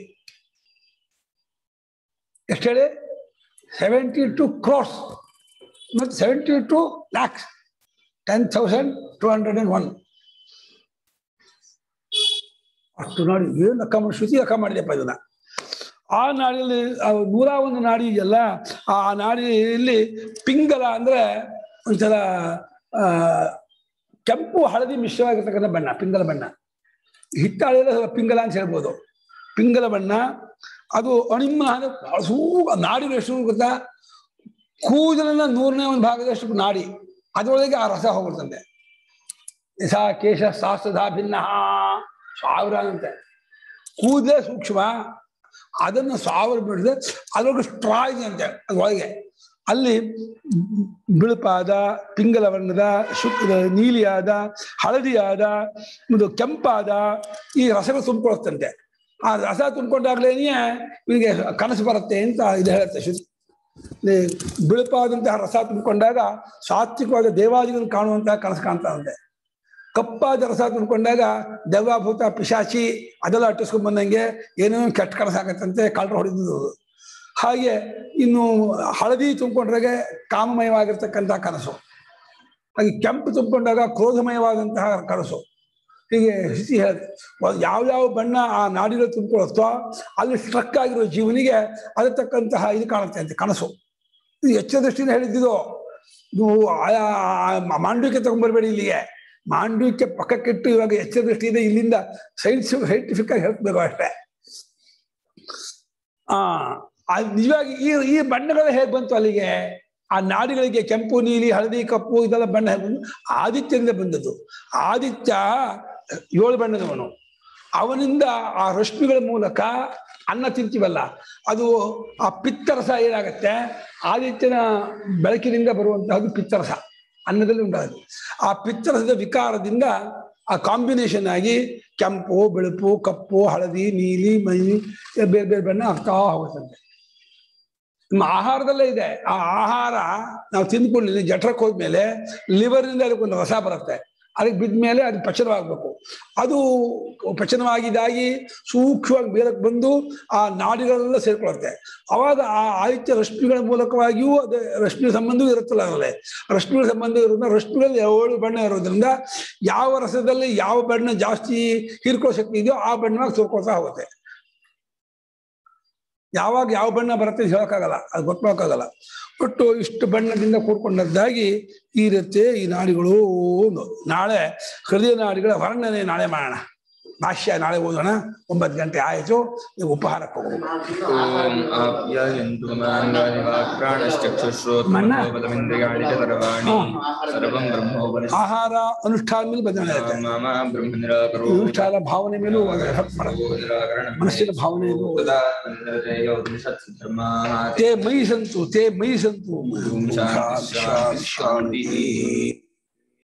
ಎಷ್ಟು ಹೇಳಿ ಸೆವೆಂಟಿ ಟು ಕ್ರೋರ್ಸ್ ಮತ್ತು seventy two lakhs ten thousand two hundred and one ಅಷ್ಟು ನಾಡಿ ಏನು ಲೆಕ್ಕ ಮಾಡಿ ಶ್ರುತಿ ಲೆಕ್ಕ ಮಾಡಿದೆಪ್ಪ ಇದನ್ನ ಆ ನಾಡಿಯಲ್ಲಿ ಆ ನೂರ ಒಂದು ನಾಡಿ ಇದೆಯಲ್ಲ ಆ ನಾಡಿಯಲ್ಲಿ ಪಿಂಗಲ ಅಂದ್ರೆ ಒಂಥರ ಆ, ಕೆಂಪು ಹಳದಿ ಮಿಶ್ರವಾಗಿರ್ತಕ್ಕಂಥ ಬಣ್ಣ ಪಿಂಗಲ ಬಣ್ಣ ಹಿತ್ತಾಳೆಲ್ಲ ಪಿಂಗಲ ಅಂತ ಹೇಳ್ಬೋದು ಪಿಂಗಲ ಬಣ್ಣ ಅದು ಅಣಿಮ ಸೂ ನಾಡಿನ ಎಷ್ಟು ಗೊತ್ತಾ ಕೂದಲಿನ ನೂರನೇ ಒಂದು ಭಾಗದಷ್ಟು ನಾಡಿ ಅದರೊಳಗೆ ಆ ರಸ ಹೋಗುತ್ತಂತೆ ಯಥಾ ಕೇಶ ಶಾಸ್ತ್ರದಾ ಭಿನ್ನ ಸಾವಿರ ಅಂತೆ ಕೂದಲೇ ಸೂಕ್ಷ್ಮ ಅದನ್ನು ಸಾವಿರ ಬಿಡಿದ್ರೆ ಅದ್ರೊಳಗೆ ಸ್ಟ್ರಾ ಇದೆ ಅಂತೆ ಅದ್ರೊಳಗೆ ಅಲ್ಲಿ ಬಿಳುಪಾದ ಪಿಂಗಲ ಬಣ್ಣದ ಶುಕ್ ನೀಲಿಯಾದ ಹಳದಿಯಾದ ಒಂದು ಕೆಂಪಾದ ಈ ರಸಗಳು ತುಂಬಿಕೊಳ್ತಂತೆ ಆ ರಸ ತುಂಬಿಕೊಂಡಾಗ್ಲೇನೆ ಇವನಿಗೆ ಕನಸು ಬರುತ್ತೆ ಅಂತ ಇದು ಹೇಳುತ್ತೆ ಶುದ್ಧ ಬಿಳುಪಾದಂತಹ ರಸ ತುಂಬಿಕೊಂಡಾಗ ಸಾತ್ವಿಕವಾದ ದೇವಾದಿಗಳನ್ನು ಕಾಣುವಂತಹ ಕನಸು ಕಾಣ್ತಾವಂತೆ ಕಪ್ಪಾದ ರಸ ತುಂಬಿಕೊಂಡಾಗ ದೆವ್ವಾಭೂತ ಪಿಶಾಚಿ ಅದೆಲ್ಲ ಅಟ್ಟಿಸ್ಕೊಂಡ್ ಬಂದಂಗೆ ಏನೇನೋ ಕೆಟ್ಟ ಕನಸಾಗತ್ತಂತೆ ಕಳ್ಳರು ಹೊಡೆದಿದ್ದು ಹಾಗೆ ಇನ್ನು ಹಳದಿ ತುಂಬಿಕೊಂಡ್ರಾಗೆ ಕಾಮಮಯವಾಗಿರ್ತಕ್ಕಂತಹ ಕನಸು ಹಾಗೆ ಕೆಂಪು ತುಂಬಿಕೊಂಡಾಗ ಕ್ರೋಧಮಯವಾದಂತಹ ಕನಸು ಹೀಗೆ ಸ್ಥಿತಿ ಹೇಳುತ್ತೆ ಯಾವ್ಯಾವ ಬಣ್ಣ ಆ ನಾಡಿಗಳು ತುಂಬಿಕೊಳ್ಳುತ್ತೋ ಅಲ್ಲಿ ಸ್ಟ್ರಕ್ ಆಗಿರೋ ಜೀವನಿಗೆ ಅದ್ರ ತಕ್ಕಂತಹ ಇದು ಕಾಣುತ್ತೆ ಅಂತ ಕನಸು ಇದು ಎಚ್ಚರ ದೃಷ್ಟಿಯಿಂದ ಹೇಳಿದ್ದು ಇದು ಆಯಾ ಆ ಮಾಂಡವಿಕೆ ತಗೊಂಡ್ಬರ್ಬೇಡಿ ಇಲ್ಲಿಗೆ ಮಾಂಡವಿಕೆ ಪಕ್ಕಕ್ಕಿಟ್ಟು ಇವಾಗ ಎಚ್ಚರ ದೃಷ್ಟಿಯಿಂದ ಇಲ್ಲಿಂದ ಸೈನ್ಸ್ ಸೈಂಟಿಫಿಕ್ ಆಗಿ ಹೇಳ್ಬೇಕು ಅಷ್ಟೇ ಆ ಅದು ನಿಜವಾಗಿ ಈ ಈ ಬಣ್ಣಗಳು ಹೇಗೆ ಬಂತು ಅಲ್ಲಿಗೆ ಆ ನಾಡಿಗಳಿಗೆ ಕೆಂಪು ನೀಲಿ ಹಳದಿ ಕಪ್ಪು ಇದೆಲ್ಲ ಬಣ್ಣ ಹೇಗೆ ಬಂದು ಆದಿತ್ಯದಿಂದ ಬಂದದ್ದು ಆದಿತ್ಯ ಏಳು ಬಣ್ಣದವನು ಅವನಿಂದ ಆ ರಶ್ಮಿಗಳ ಮೂಲಕ ಅನ್ನ ತಿಂತೀವಲ್ಲ ಅದು ಆ ಪಿತ್ತರಸ ಏನಾಗತ್ತೆ ಆದಿತ್ಯನ ಬೆಳಕಿನಿಂದ ಬರುವಂತಹದ್ದು ಪಿತ್ತರಸ ಅನ್ನದಲ್ಲಿ ಉಂಟಾಗುತ್ತೆ ಆ ಪಿತ್ತರಸದ ವಿಕಾರದಿಂದ ಆ ಕಾಂಬಿನೇಷನ್ ಆಗಿ ಕೆಂಪು ಬೆಳುಪು ಕಪ್ಪು ಹಳದಿ ನೀಲಿ ಮೈ ಬೇರೆ ಬೇರೆ ಬಣ್ಣ ಆಗ್ತಾ ಹೋಗುತ್ತಂತೆ ನಮ್ಮ ಆಹಾರದಲ್ಲೇ ಇದೆ ಆ ಆಹಾರ ನಾವು ತಿಂದ್ಕೊಳ್ಳಿ ಜಠರಕ್ಕೆ ಹೋದ್ಮೇಲೆ ಲಿವರ್ನಿಂದ ಅದಕ್ಕೊಂದು ರಸ ಬರುತ್ತೆ ಅದಕ್ಕೆ ಬಿದ್ದ ಮೇಲೆ ಅದು ಪಚನವಾಗಬೇಕು ಅದು ಪಚನವಾಗಿದ್ದಾಗಿ ಸೂಕ್ಷ್ಮವಾಗಿ ಮೇಲಕ್ಕೆ ಬಂದು ಆ ನಾಡಿಗಳೆಲ್ಲ ಸೇರ್ಕೊಳ್ಳುತ್ತೆ ಅವಾಗ ಆ ಆದಿತ್ಯ ರಶ್ಮಿಗಳ ಮೂಲಕವಾಗಿಯೂ ಅದು ರಶ್ಮಿ ಸಂಬಂಧವೂ ಇರುತ್ತಲ್ಲ ಅದರಲ್ಲಿ ರಶ್ಮಿಗಳ ಸಂಬಂಧ ಇರೋದ್ರಿಂದ ರಶ್ಮಿಗಳಲ್ಲಿ ಏಳು ಬಣ್ಣ ಇರೋದ್ರಿಂದ ಯಾವ ರಸದಲ್ಲಿ ಯಾವ ಬಣ್ಣ ಜಾಸ್ತಿ ಹೀರ್ಕೊಳ್ಳೋ ಶಕ್ತಿ ಇದೆಯೋ ಆ ಬಣ್ಣವಾಗಿ ಸೇರ್ಕೊಳ್ತಾ ಹೋಗುತ್ತೆ ಯಾವಾಗ ಯಾವ ಬಣ್ಣ ಬರುತ್ತೆ ಅಂತ ಹೇಳೋಕ್ಕಾಗಲ್ಲ ಅದು ಗೊತ್ತಾಗಲ್ಲ ಒಟ್ಟು ಇಷ್ಟು ಬಣ್ಣದಿಂದ ಕೂಡ್ಕೊಂಡದ್ದಾಗಿ ಈ ರೀತಿ ಈ ನಾಡಿಗಳು ಒಂದು ನಾಳೆ ಹೃದಯ ನಾಡಿಗಳ ವರ್ಣನೆ ನಾಳೆ ಮಾಡೋಣ ಭಾಷ್ಯ ನಾಳೆ ಓದೋಣ ಒಂಬತ್ತು ಗಂಟೆ ಆಯಿತು ನೀವು ಉಪಹಾರಕ್ಕೆ ಹೋಗೋಣ ಓಂ ಆಪ್ಯಾಯन्तु ಮಮಾಂಗಾನಿ ವಾಕ್ಪ್ರಾಣಶ್ಚಕ್ಷುಶ್ರೋತ್ರಮನೋಬಲಮಿಂದ್ರಿಯಾಣಿ ಚ ಸರ್ವಾಣಿ ಸರ್ವಂ ಬ್ರಹ್ಮೋಪನಿಷತ್ ಆಹಾರ ಅನುಷ್ಠಾನ ಮೇಲೆ ಬದಲಾವಣೆ ಆಗುತ್ತೆ ಮಮ ಬ್ರಹ್ಮ ನಿರಾಕರೋ ಅನುಷ್ಠಾನ ಭಾವನೆ ಮೇಲೂ ಎಫೆಕ್ಟ್ ಮಾಡೋದು ಮನಸ್ಸಿನ ಭಾವನೆಯಲ್ಲೂ ತೇ ಮೈ ಸಂತು ತೇ ಮೈ ಸಂತು ಓಂ ಶಾಂತಿ ಶಾಂತಿ ಶಾಂತಿ.